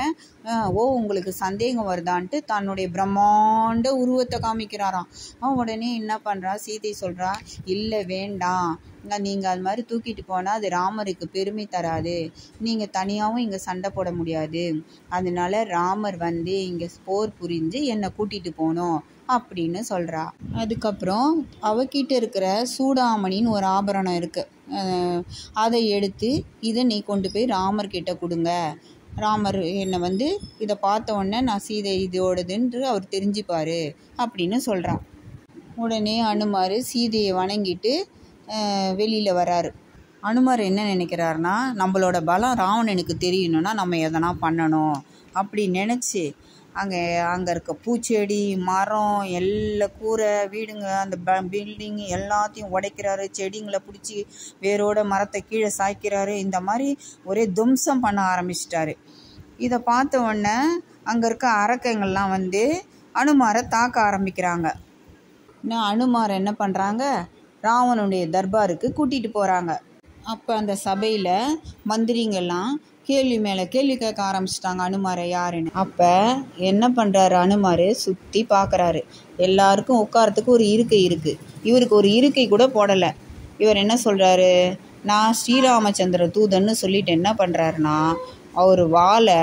ஓ உங்களுக்கு சந்தேகம் வருதான்ட்டு தன்னுடைய பிரம்மாண்ட உருவத்தை காமிக்கிறாராம் அவன் உடனே என்ன பண்ணுறா சீதை சொல்கிறா இல்லை வேண்டாம் நீங்கள் அது மாதிரி தூக்கிட்டு போனால் அது ராமருக்கு பெருமை தராது நீங்கள் தனியாகவும் இங்கே சண்டை போட முடியாது அதனால ராமர் வந்து இங்கே போர் புரிஞ்சு என்னை கூட்டிகிட்டு போகணும் அப்படின்னு சொல்கிறா அதுக்கப்புறம் அவகிட்ட இருக்கிற சூடாமணின்னு ஒரு ஆபரணம் இருக்குது அதை எடுத்து இதை நீ கொண்டு போய் ராமர்கிட்ட கொடுங்க ராமர் என்னை வந்து இதை பார்த்த உடனே நான் சீதை இதோடதுன்று அவர் தெரிஞ்சுப்பார் அப்படின்னு சொல்கிறான் உடனே அனுமார் சீதையை வணங்கிட்டு வெளியில் வராரு அனுமார் என்ன நினைக்கிறாருன்னா நம்மளோட பலம் ராவணனுக்கு தெரியணும்னா நம்ம எதனா பண்ணணும் அப்படி நினச்சி அங்கே அங்கே இருக்க பூச்செடி மரம் எல்லா கூரை வீடுங்க அந்த பில்டிங் எல்லாத்தையும் உடைக்கிறாரு செடிங்களை பிடிச்சி வேரோட மரத்தை கீழே சாய்க்கிறாரு இந்த மாதிரி ஒரே தும்சம் பண்ண ஆரம்பிச்சிட்டாரு இதை பார்த்த உடனே அங்கே இருக்க அரக்கங்கள்லாம் வந்து அனுமாரை தாக்க ஆரம்பிக்கிறாங்க இன்னும் அனுமார் என்ன பண்ணுறாங்க ராவனுடைய தர்பாருக்கு கூட்டிகிட்டு போகிறாங்க அப்போ அந்த சபையில் மந்திரிங்கெல்லாம் கேள்வி மேலே கேள்வி கேட்க ஆரம்பிச்சிட்டாங்க அனுமாரை யாருன்னு அப்போ என்ன பண்ணுறாரு அனுமார் சுற்றி பார்க்குறாரு எல்லாருக்கும் உட்காரத்துக்கு ஒரு இருக்கை இருக்குது இவருக்கு ஒரு இருக்கை கூட போடலை இவர் என்ன சொல்கிறாரு நான் ஸ்ரீராமச்சந்திர தூதன்னு சொல்லிட்டு என்ன பண்ணுறாருன்னா அவர் வாழை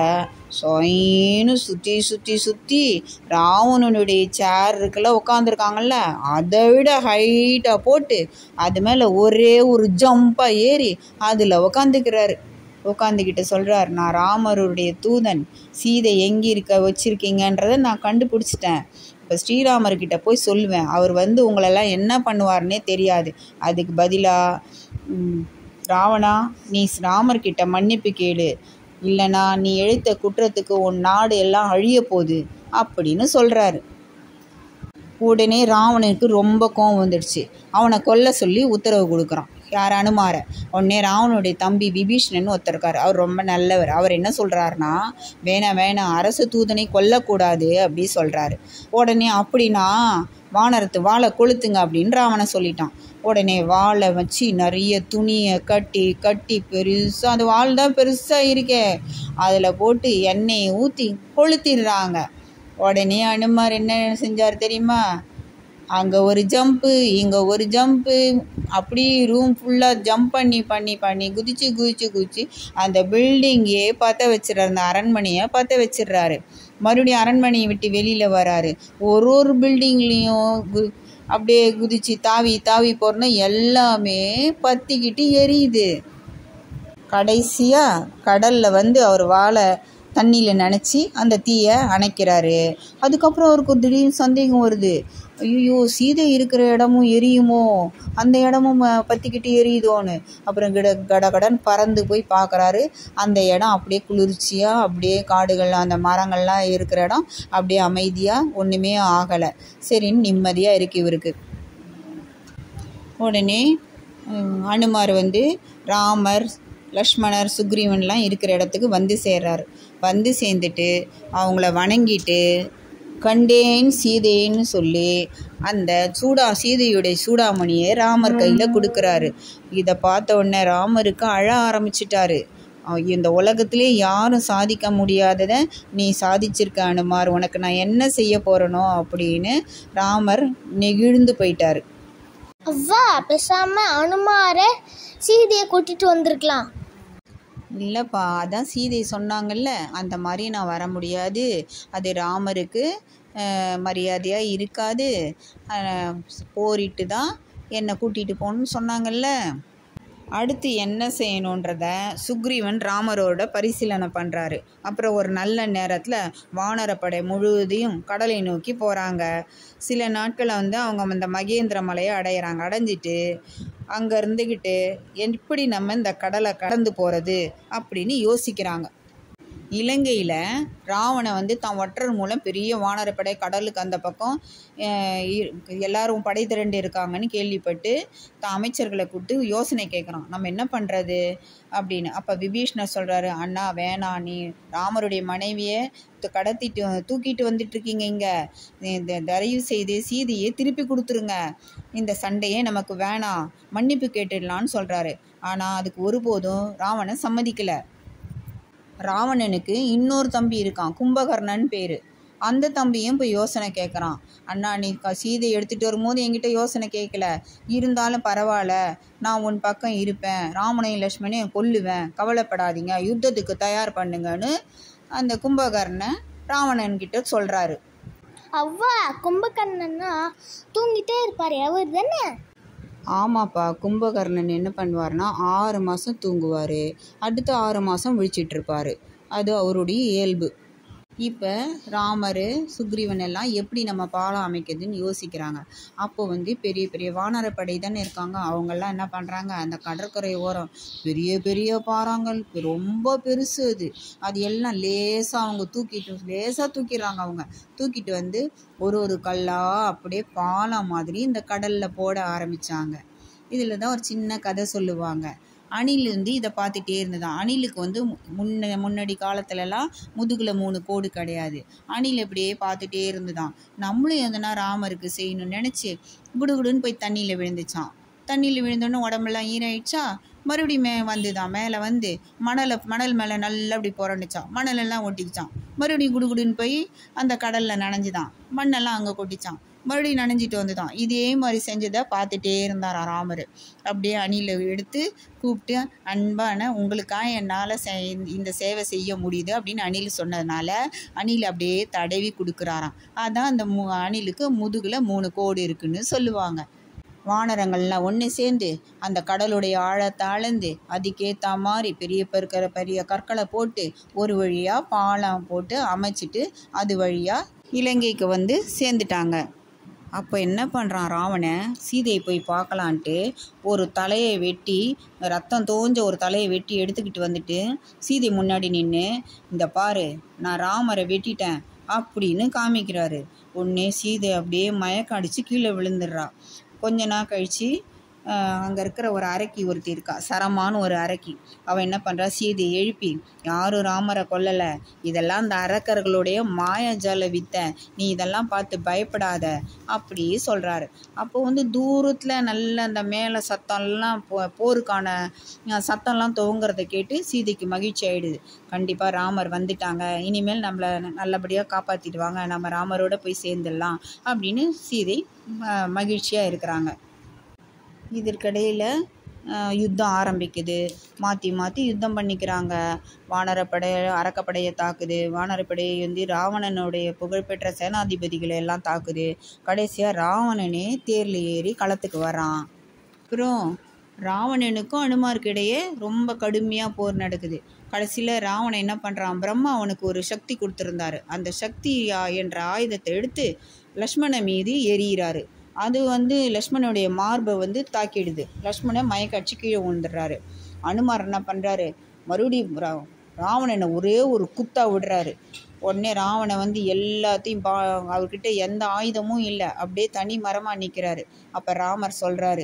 சொயின்னு சுற்றி சுற்றி சுற்றி ராவணனுடைய சேர் இருக்குல்ல உட்காந்துருக்காங்கல்ல அதை விட ஹைட்டாக போட்டு அது மேலே ஒரே ஒரு ஜம்பாக ஏறி அதில் உக்காந்துக்கிறாரு உட்காந்துக்கிட்டு சொல்கிறார் நான் ராமருடைய தூதன் சீதை எங்கே இருக்க வச்சுருக்கீங்கன்றதை நான் கண்டுபிடிச்சிட்டேன் இப்போ ஸ்ரீராமர்கிட்ட போய் சொல்லுவேன் அவர் வந்து உங்களெல்லாம் என்ன பண்ணுவார்னே தெரியாது அதுக்கு பதிலாக ராவணா நீ ராமர்கிட்ட மன்னிப்பு கேளு இல்லைனா நீ எழுத்த குற்றத்துக்கு உன் நாடு எல்லாம் அழிய போகுது அப்படின்னு சொல்கிறாரு உடனே ராவணனுக்கு ரொம்ப கோவம் வந்துடுச்சு அவனை கொல்ல சொல்லி உத்தரவு கொடுக்குறான் யார் அனுமார உடனே ராவனுடைய தம்பி விபீஷ்ணன் ஒருத்தர் இருக்கார் அவர் ரொம்ப நல்லவர் அவர் என்ன சொல்கிறாருன்னா வேணாம் வேணாம் அரசு தூதனை கொல்லக்கூடாது அப்படி சொல்கிறாரு உடனே அப்படின்னா வானரத்து வாழை கொளுத்துங்க அப்படின்னு ராவணன் சொல்லிட்டான் உடனே வாழை வச்சு நிறைய துணியை கட்டி கட்டி பெருசாக அந்த வாள் தான் பெருசாக இருக்கே அதில் போட்டு எண்ணெயை ஊற்றி கொளுத்திடுறாங்க உடனே அனுமார் என்ன செஞ்சார் தெரியுமா அங்கே ஒரு ஜம்ப்பு இங்கே ஒரு ஜம்ப்பு அப்படி ரூம் ஃபுல்லாக ஜம்ப் பண்ணி பண்ணி பண்ணி குதிச்சு குதிச்சு குதிச்சு அந்த பில்டிங்கே பற்ற வச்சிடறாரு அந்த அரண்மனையை பற்ற வச்சிடுறாரு மறுபடியும் அரண்மனையை விட்டு வெளியில் வராரு ஒரு ஒரு பில்டிங்லேயும் கு அப்படியே குதிச்சு தாவி தாவி போகிறோன்னா எல்லாமே பற்றிக்கிட்டு எரியுது கடைசியாக கடலில் வந்து அவர் வாழை தண்ணியில் நினச்சி அந்த தீயை அணைக்கிறாரு அதுக்கப்புறம் அவருக்கு ஒரு திடீர்னு சந்தேகம் வருது ஐயோ சீதை இருக்கிற இடமும் எரியுமோ அந்த இடமும் பற்றிக்கிட்டு எரியுதோன்னு அப்புறம் கிட கட கடன் பறந்து போய் பார்க்குறாரு அந்த இடம் அப்படியே குளிர்ச்சியாக அப்படியே காடுகள் அந்த மரங்கள்லாம் இருக்கிற இடம் அப்படியே அமைதியாக ஒன்றுமே ஆகலை சரின்னு நிம்மதியாக இருக்கு இவருக்கு உடனே அனுமார் வந்து ராமர் லக்ஷ்மணர் சுக்ரீவன்லாம் இருக்கிற இடத்துக்கு வந்து சேர்றாரு வந்து சேர்ந்துட்டு அவங்கள வணங்கிட்டு கண்டேன் சீதேன்னு சொல்லி அந்த சூடா சீதையுடைய சூடாமணியை ராமர் கையில் கொடுக்குறாரு இதை பார்த்த உடனே ராமருக்கு அழ ஆரம்பிச்சிட்டாரு இந்த உலகத்திலே யாரும் சாதிக்க முடியாததை நீ சாதிச்சிருக்க அனுமார் உனக்கு நான் என்ன செய்ய போகிறனோ அப்படின்னு ராமர் நெகிழ்ந்து போயிட்டாரு அவ்வா பேசாம அனுமார சீதையை கூட்டிட்டு வந்திருக்கலாம் இல்லைப்பா அதான் சீதை சொன்னாங்கல்ல அந்த மாதிரி நான் வர முடியாது அது ராமருக்கு மரியாதையாக இருக்காது போரிட்டு தான் என்னை கூட்டிகிட்டு போகணுன்னு சொன்னாங்கல்ல அடுத்து என்ன செய்யணுன்றத சுக்ரீவன் ராமரோட பரிசீலனை பண்ணுறாரு அப்புறம் ஒரு நல்ல நேரத்தில் வானரப்படை முழுவதையும் கடலை நோக்கி போகிறாங்க சில நாட்களை வந்து அவங்க அந்த மகேந்திர மலையை அடையிறாங்க அடைஞ்சிட்டு அங்கே இருந்துக்கிட்டு எப்படி நம்ம இந்த கடலை கடந்து போகிறது அப்படின்னு யோசிக்கிறாங்க இலங்கையில் ராவணன் வந்து தான் ஒற்றர் மூலம் பெரிய வானரப்படை கடலுக்கு அந்த பக்கம் அஹ், இ- எல்லாரும் படை திரண்டு இருக்காங்கன்னு கேள்விப்பட்டு தான் அமைச்சர்களை கூப்பிட்டு யோசனை கேட்குறான் நம்ம என்ன பண்ணுறது அப்படின்னு அப்போ விபீஷ்ணர் சொல்கிறாரு அண்ணா வேணாம் நீ ராமருடைய மனைவியை து- கடத்திட்டு தூக்கிட்டு வந்துட்டு இருக்கீங்க இங்கே இந்த தயவு செய்து சீதையை திருப்பி கொடுத்துருங்க இந்த சண்டையே நமக்கு வேணாம் மன்னிப்பு கேட்டுடலான்னு சொல்கிறாரு ஆனால் அதுக்கு ஒருபோதும் ராவணன் சம்மதிக்கலை ராவணனுக்கு இன்னொரு தம்பி இருக்கான் கும்பகர்ணன் பேர் அந்த தம்பியும் இப்போ யோசனை கேட்குறான் அண்ணா நீ க- சீதை எடுத்துகிட்டு வரும்போது என்கிட்ட யோசனை கேட்கல இருந்தாலும் பரவாயில்ல நான் உன் பக்கம் இருப்பேன் ராமனையும் லக்ஷ்மணையும் கொல்லுவேன் கவலைப்படாதீங்க யுத்தத்துக்கு தயார் பண்ணுங்கன்னு அந்த கும்பகர்ணன் ராவணன்கிட்ட சொல்கிறாரு அவ்வா கும்பகர்ணன்னா தூங்கிட்டே இருப்பாரு அவர் தானே ஆமாப்பா கும்பகர்ணன் என்ன பண்ணுவார்னா ஆறு மாதம் தூங்குவார் அடுத்த ஆறு மாதம் விழிச்சிட்ருப்பார் அது அவருடைய இயல்பு இப்போ ராமர் சுக்ரீவன் எல்லாம் எப்படி நம்ம பாலம் அமைக்கிறதுன்னு யோசிக்கிறாங்க அப்போ வந்து பெரிய பெரிய வானரப்படை தானே இருக்காங்க அவங்கெல்லாம் என்ன பண்ணுறாங்க அந்த கடற்கரை ஓரம் பெரிய பெரிய பாறாங்கல் ரொம்ப பெருசு அது அது எல்லாம் லேசாக அவங்க தூக்கிட்டு லேசாக தூக்கிடுறாங்க அவங்க தூக்கிட்டு வந்து ஒரு ஒரு கல்லாக அப்படியே பாலம் மாதிரி இந்த கடலில் போட ஆரம்பித்தாங்க இதில் தான் ஒரு சின்ன கதை சொல்லுவாங்க அணில் வந்து இதை பார்த்துட்டே இருந்ததான் அணிலுக்கு வந்து முன்ன முன்னாடி காலத்துலலாம் முதுகில் மூணு கோடு கிடையாது அணில் இப்படியே பார்த்துட்டே இருந்ததாம் நம்மளும் எதனா ராமருக்கு செய்யணும்னு நினச்சி குடுகுடுன்னு போய் தண்ணியில் விழுந்துச்சான் தண்ணியில் விழுந்தோடனே உடம்பெல்லாம் ஈராயிடுச்சா மறுபடியும் மே வந்துதான் மேலே வந்து மணலை மணல் மேலே நல்லா அப்படி புரண்டுச்சான் மணலெல்லாம் ஒட்டிக்கிச்சான் மறுபடியும் குடுகுடுன்னு போய் அந்த கடலில் நனைஞ்சுதான் மண்ணெல்லாம் அங்கே கொட்டிச்சான் மறுபடியும் நனைஞ்சிட்டு வந்துதான் இதே மாதிரி செஞ்சதை பார்த்துட்டே இருந்தாராம் ராமர் அப்படியே அணில எடுத்து கூப்பிட்டு அன்பான உங்களுக்காக என்னால் செய் இந்த சேவை செய்ய முடியுது அப்படின்னு அணில் சொன்னதுனால அணில் அப்படியே தடவி கொடுக்குறாராம் அதான் அந்த மு அணிலுக்கு முதுகில் மூணு கோடு இருக்குன்னு சொல்லுவாங்க வானரங்கள்லாம் ஒன்று சேர்ந்து அந்த கடலுடைய ஆழத்தை அளந்து அதுக்கேற்ற மாதிரி பெரிய பெருக்கிற பெரிய கற்களை போட்டு ஒரு வழியாக பாலம் போட்டு அமைச்சிட்டு அது வழியாக இலங்கைக்கு வந்து சேர்ந்துட்டாங்க அப்போ என்ன பண்ணுறான் ராவணன் சீதையை போய் பார்க்கலான்ட்டு ஒரு தலையை வெட்டி ரத்தம் தோஞ்ச ஒரு தலையை வெட்டி எடுத்துக்கிட்டு வந்துட்டு சீதை முன்னாடி நின்று இந்த பாரு நான் ராமரை வெட்டிட்டேன் அப்படின்னு காமிக்கிறாரு உடனே சீதை அப்படியே மயக்கம் அடித்து கீழே விழுந்துடுறா கொஞ்ச நாள் கழித்து அங்கே இருக்கிற ஒரு அரக்கி ஒருத்தி இருக்கா சரமான்னு ஒரு அரக்கி அவன் என்ன பண்ணுறா சீதையை எழுப்பி யாரும் ராமரை கொல்லலை இதெல்லாம் அந்த அரக்கர்களுடைய மாயாஜால வித்தை நீ இதெல்லாம் பார்த்து பயப்படாத அப்படி சொல்கிறாரு அப்போ வந்து தூரத்தில் நல்ல அந்த மேலே சத்தம்லாம் போ போருக்கான அஹ், சத்தம்லாம் துவங்குறத கேட்டு சீதைக்கு மகிழ்ச்சி ஆயிடுது கண்டிப்பாக ராமர் வந்துட்டாங்க இனிமேல் நம்மளை நல்லபடியாக காப்பாற்றிடுவாங்க நம்ம ராமரோட போய் சேர்ந்துடலாம் அப்படின்னு சீதை மகிழ்ச்சியாக இருக்கிறாங்க இதற்கிடையில் அஹ், யுத்தம் ஆரம்பிக்குது மாற்றி மாற்றி யுத்தம் பண்ணிக்கிறாங்க வானரப்படை அரக்கப்படையை தாக்குது வானரப்படையை வந்து ராவணனுடைய புகழ்பெற்ற சேனாதிபதிகளை எல்லாம் தாக்குது கடைசியாக ராவணனே தேரில் ஏறி களத்துக்கு வரான் அப்புறம் ராவணனுக்கும் அனுமாருக்கு இடையே ரொம்ப கடுமையாக போர் நடக்குது கடைசியில் ராவணன் என்ன பண்ணுறான் பிரம்மா அவனுக்கு ஒரு சக்தி கொடுத்துருந்தாரு அந்த சக்தி ஆ- என்ற ஆயுதத்தை எடுத்து லக்ஷ்மண மீது எறிகிறாரு அது வந்து லக்ஷ்மணனுடைய மார்பை வந்து தாக்கிடுது லக்ஷ்மணன் மயக்கடிச்சு கீழே விழுந்துடுறாரு அனுமார் என்ன பண்ணுறாரு மறுபடியும் ரா- ராவணனை ஒரே ஒரு குத்தா விடுறாரு உடனே ராவணன் வந்து எல்லாத்தையும் பா அவர்கிட்ட எந்த ஆயுதமும் இல்லை அப்படியே தனி மரமாக நிற்கிறாரு அப்போ ராமர் சொல்கிறாரு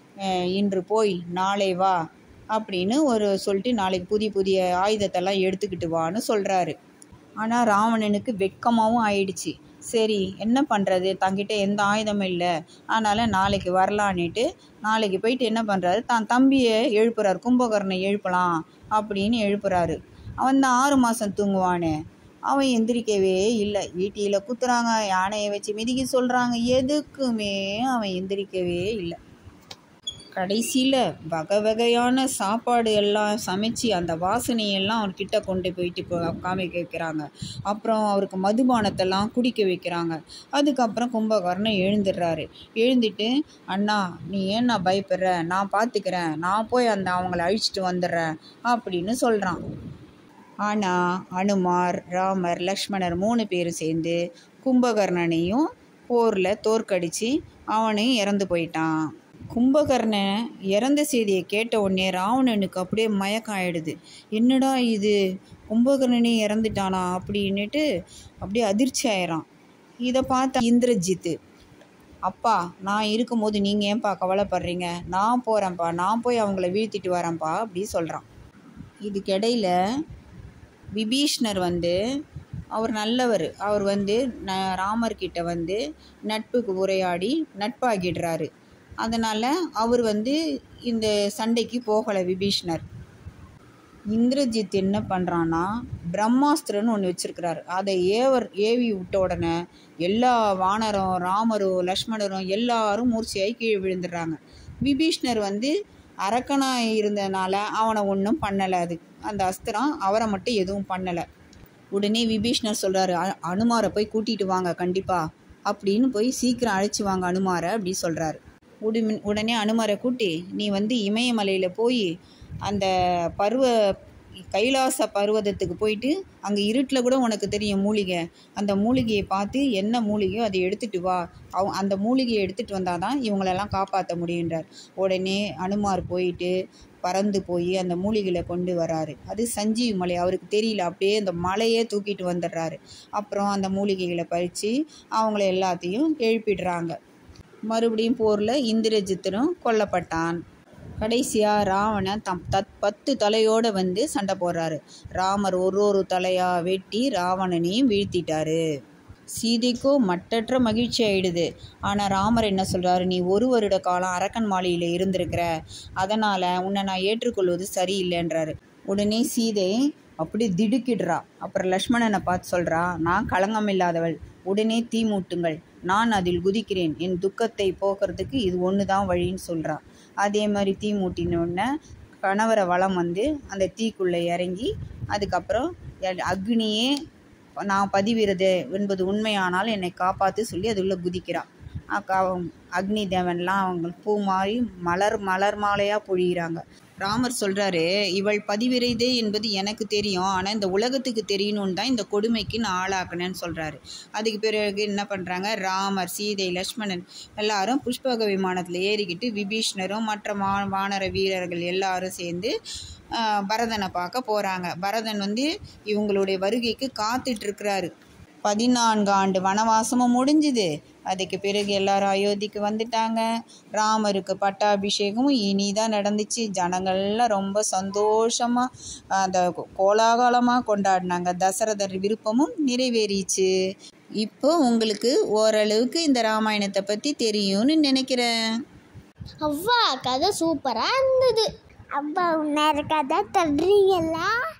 இன்று போய் நாளை வா அப்படின்னு ஒரு சொல்லிட்டு நாளைக்கு புதிய புதிய ஆயுதத்தெல்லாம் எடுத்துக்கிட்டு வான்னு சொல்கிறாரு ஆனால் ராவணனுக்கு வெட்கமாகவும் ஆயிடுச்சு சரி என்ன பண்ணுறது தங்கிட்ட எந்த ஆயுதமும் இல்லை அதனால் நாளைக்கு வரலான்னுட்டு நாளைக்கு போயிட்டு என்ன பண்ணுறாரு தான் தம்பியை எழுப்புறாரு கும்பகர்ணனை எழுப்பலாம் அப்படின்னு எழுப்புறாரு அவன் தான் ஆறு மாதம் தூங்குவானே அவன் எந்திரிக்கவே இல்லை ஈட்டியில் குத்துறாங்க யானையை வச்சு மிதிக்க சொல்கிறாங்க எதுக்குமே அவன் எந்திரிக்கவே இல்லை கடைசியில் வகை வகையான சாப்பாடு எல்லாம் சமைச்சு அந்த வாசனையெல்லாம் அவர்கிட்ட கொண்டு போயிட்டு இப்போ காமிக்க வைக்கிறாங்க அப்புறம் அவருக்கு மதுபானத்தெல்லாம் குடிக்க வைக்கிறாங்க அதுக்கப்புறம் கும்பகர்ணன் எழுந்துடுறாரு எழுந்துட்டு அண்ணா நீ ஏன் நான் பயப்படுற நான் பார்த்துக்கிறேன் நான் போய் அந்த அவங்கள அழிச்சிட்டு வந்துடுறேன் அப்படின்னு சொல்கிறான் ஆனால் அனுமார் ராமர் லக்ஷ்மணர் மூணு பேரும் சேர்ந்து கும்பகர்ணனையும் போரில் தோற்கடிச்சு அவனையும் இறந்து போயிட்டான் கும்பகர்ணன் இறந்த செய்தியை கேட்ட உடனே ராவணனுக்கு அப்படியே மயக்கம் ஆயிடுது என்னடா இது கும்பகர்ணனே இறந்துட்டானா அப்படின்னுட்டு அப்படியே அதிர்ச்சி ஆயிரான் இதை பார்த்த இந்திரஜித்து அப்பா நான் இருக்கும்போது நீங்கள் ஏன்பா கவலைப்படுறீங்க நான் போகிறேன்ப்பா நான் போய் அவங்கள வீழ்த்திட்டு வரேன்ப்பா அப்படி சொல்கிறான் இதுக்கிடையில் விபீஷ்ணர் வந்து அவர் நல்லவர் அவர் வந்து ந ராமர்கிட்ட வந்து நட்புக்கு உரையாடி நட்பாகிடுறாரு அதனால் அவர் வந்து இந்த சண்டைக்கு போகலை விபீஷ்ணர் இந்திரஜித் என்ன பண்ணுறான்னா பிரம்மாஸ்திரன்னு ஒன்று வச்சிருக்கிறாரு அதை ஏவர் ஏவி விட்ட உடனே எல்லா வானரும் ராமரும் லக்ஷ்மணரும் எல்லாரும் மூர்ச்சையாகி கீழே விழுந்துடுறாங்க விபீஷ்ணர் வந்து அரக்கனாக இருந்ததுனால அவனை ஒன்றும் பண்ணலை அது அந்த அஸ்திரம் அவரை மட்டும் எதுவும் பண்ணலை உடனே விபீஷ்ணர் சொல்கிறாரு அனுமாரை போய் கூட்டிகிட்டு வாங்க கண்டிப்பாக அப்படின்னு போய் சீக்கிரம் அழைச்சி வாங்க அனுமாரை அப்படி சொல்கிறாரு உடனே உடனே அனுமாரை கூட்டி நீ வந்து இமயமலையில் போய் அந்த பருவ கைலாச பர்வதத்துக்கு போயிட்டு அங்கே இருட்டில் கூட உனக்கு தெரியும் மூலிகை அந்த மூலிகையை பார்த்து என்ன மூலிகையோ அதை எடுத்துகிட்டு வா அவ அந்த மூலிகையை எடுத்துகிட்டு வந்தால் தான் இவங்களெல்லாம் காப்பாற்ற முடியுன்றார் உடனே அனுமார் போயிட்டு பறந்து போய் அந்த மூலிகைகளை கொண்டு வராரு அது சஞ்சீவி மலை அவருக்கு தெரியல அப்படியே அந்த மலையே தூக்கிட்டு வந்துடுறாரு அப்புறம் அந்த மூலிகைகளை பறித்து அவங்கள எல்லாத்தையும் எழுப்பிடுறாங்க மறுபடியும் போரில் இந்திரஜித்தனும் கொல்லப்பட்டான் கடைசியாக ராவணன் தம் தத் பத்து தலையோடு வந்து சண்டை போடுறாரு ராமர் ஒரு ஒரு தலையாக வெட்டி ராவணனையும் வீழ்த்திட்டாரு சீதைக்கோ மட்டற்ற மகிழ்ச்சி ஆயிடுது ஆனால் ராமர் என்ன சொல்கிறாரு நீ ஒரு வருட காலம் அரக்கன் மாளிகையில் இருந்திருக்கிற அதனால் உன்னை நான் ஏற்றுக்கொள்வது சரியில்லைன்றாரு உடனே சீதை அப்படி திடுக்கிடுறா அப்புறம் லக்ஷ்மணனை பார்த்து சொல்கிறா நான் களங்கம் இல்லாதவள் உடனே தீ மூட்டுங்கள் நான் அதில் குதிக்கிறேன் என் துக்கத்தை போக்குறதுக்கு இது ஒன்று தான் வழின்னு சொல்கிறா அதே மாதிரி தீ மூட்டினோடனே கணவரை வளம் வந்து அந்த தீக்குள்ளே இறங்கி அதுக்கப்புறம் அக்னியே நான் பதிவிரது என்பது உண்மையானால் என்னை காப்பாற்று சொல்லி அது உள்ள குதிக்கிறான் அக்கா அக்னி தேவன்லாம் அவங்க பூ மாறி மலர் மலர் மாலையாக பொழிகிறாங்க ராமர் சொல்கிறாரு இவள் பதிவிரைதே என்பது எனக்கு தெரியும் ஆனால் இந்த உலகத்துக்கு தெரியணும்னு தான் இந்த கொடுமைக்கு நான் ஆளாக்குனேன்னு சொல்கிறாரு அதுக்கு பிறகு என்ன பண்ணுறாங்க ராமர் சீதை லக்ஷ்மணன் எல்லாரும் புஷ்பக விமானத்தில் ஏறிக்கிட்டு விபீஷ்ணரும் மற்ற மா வானர வீரர்கள் எல்லாரும் சேர்ந்து பரதனை பார்க்க போகிறாங்க பரதன் வந்து இவங்களுடைய வருகைக்கு காத்துட்ருக்கிறாரு பதினான்கு ஆண்டு வனவாசமும் முடிஞ்சுது அதுக்கு பிறகு எல்லாரும் அயோத்திக்கு வந்துட்டாங்க ராமருக்கு பட்டாபிஷேகமும் இனிதான் நடந்துச்சு ஜனங்கள்லாம் ரொம்ப சந்தோஷமாக அந்த கோலாகலமாக கொண்டாடினாங்க தசரதர் விருப்பமும் நிறைவேறிச்சு இப்போ உங்களுக்கு ஓரளவுக்கு இந்த ராமாயணத்தை பற்றி தெரியும்னு நினைக்கிறேன் அவ்வா கதை சூப்பராக இருந்தது அப்பா உன்னை கதை தள்ளுறீங்களா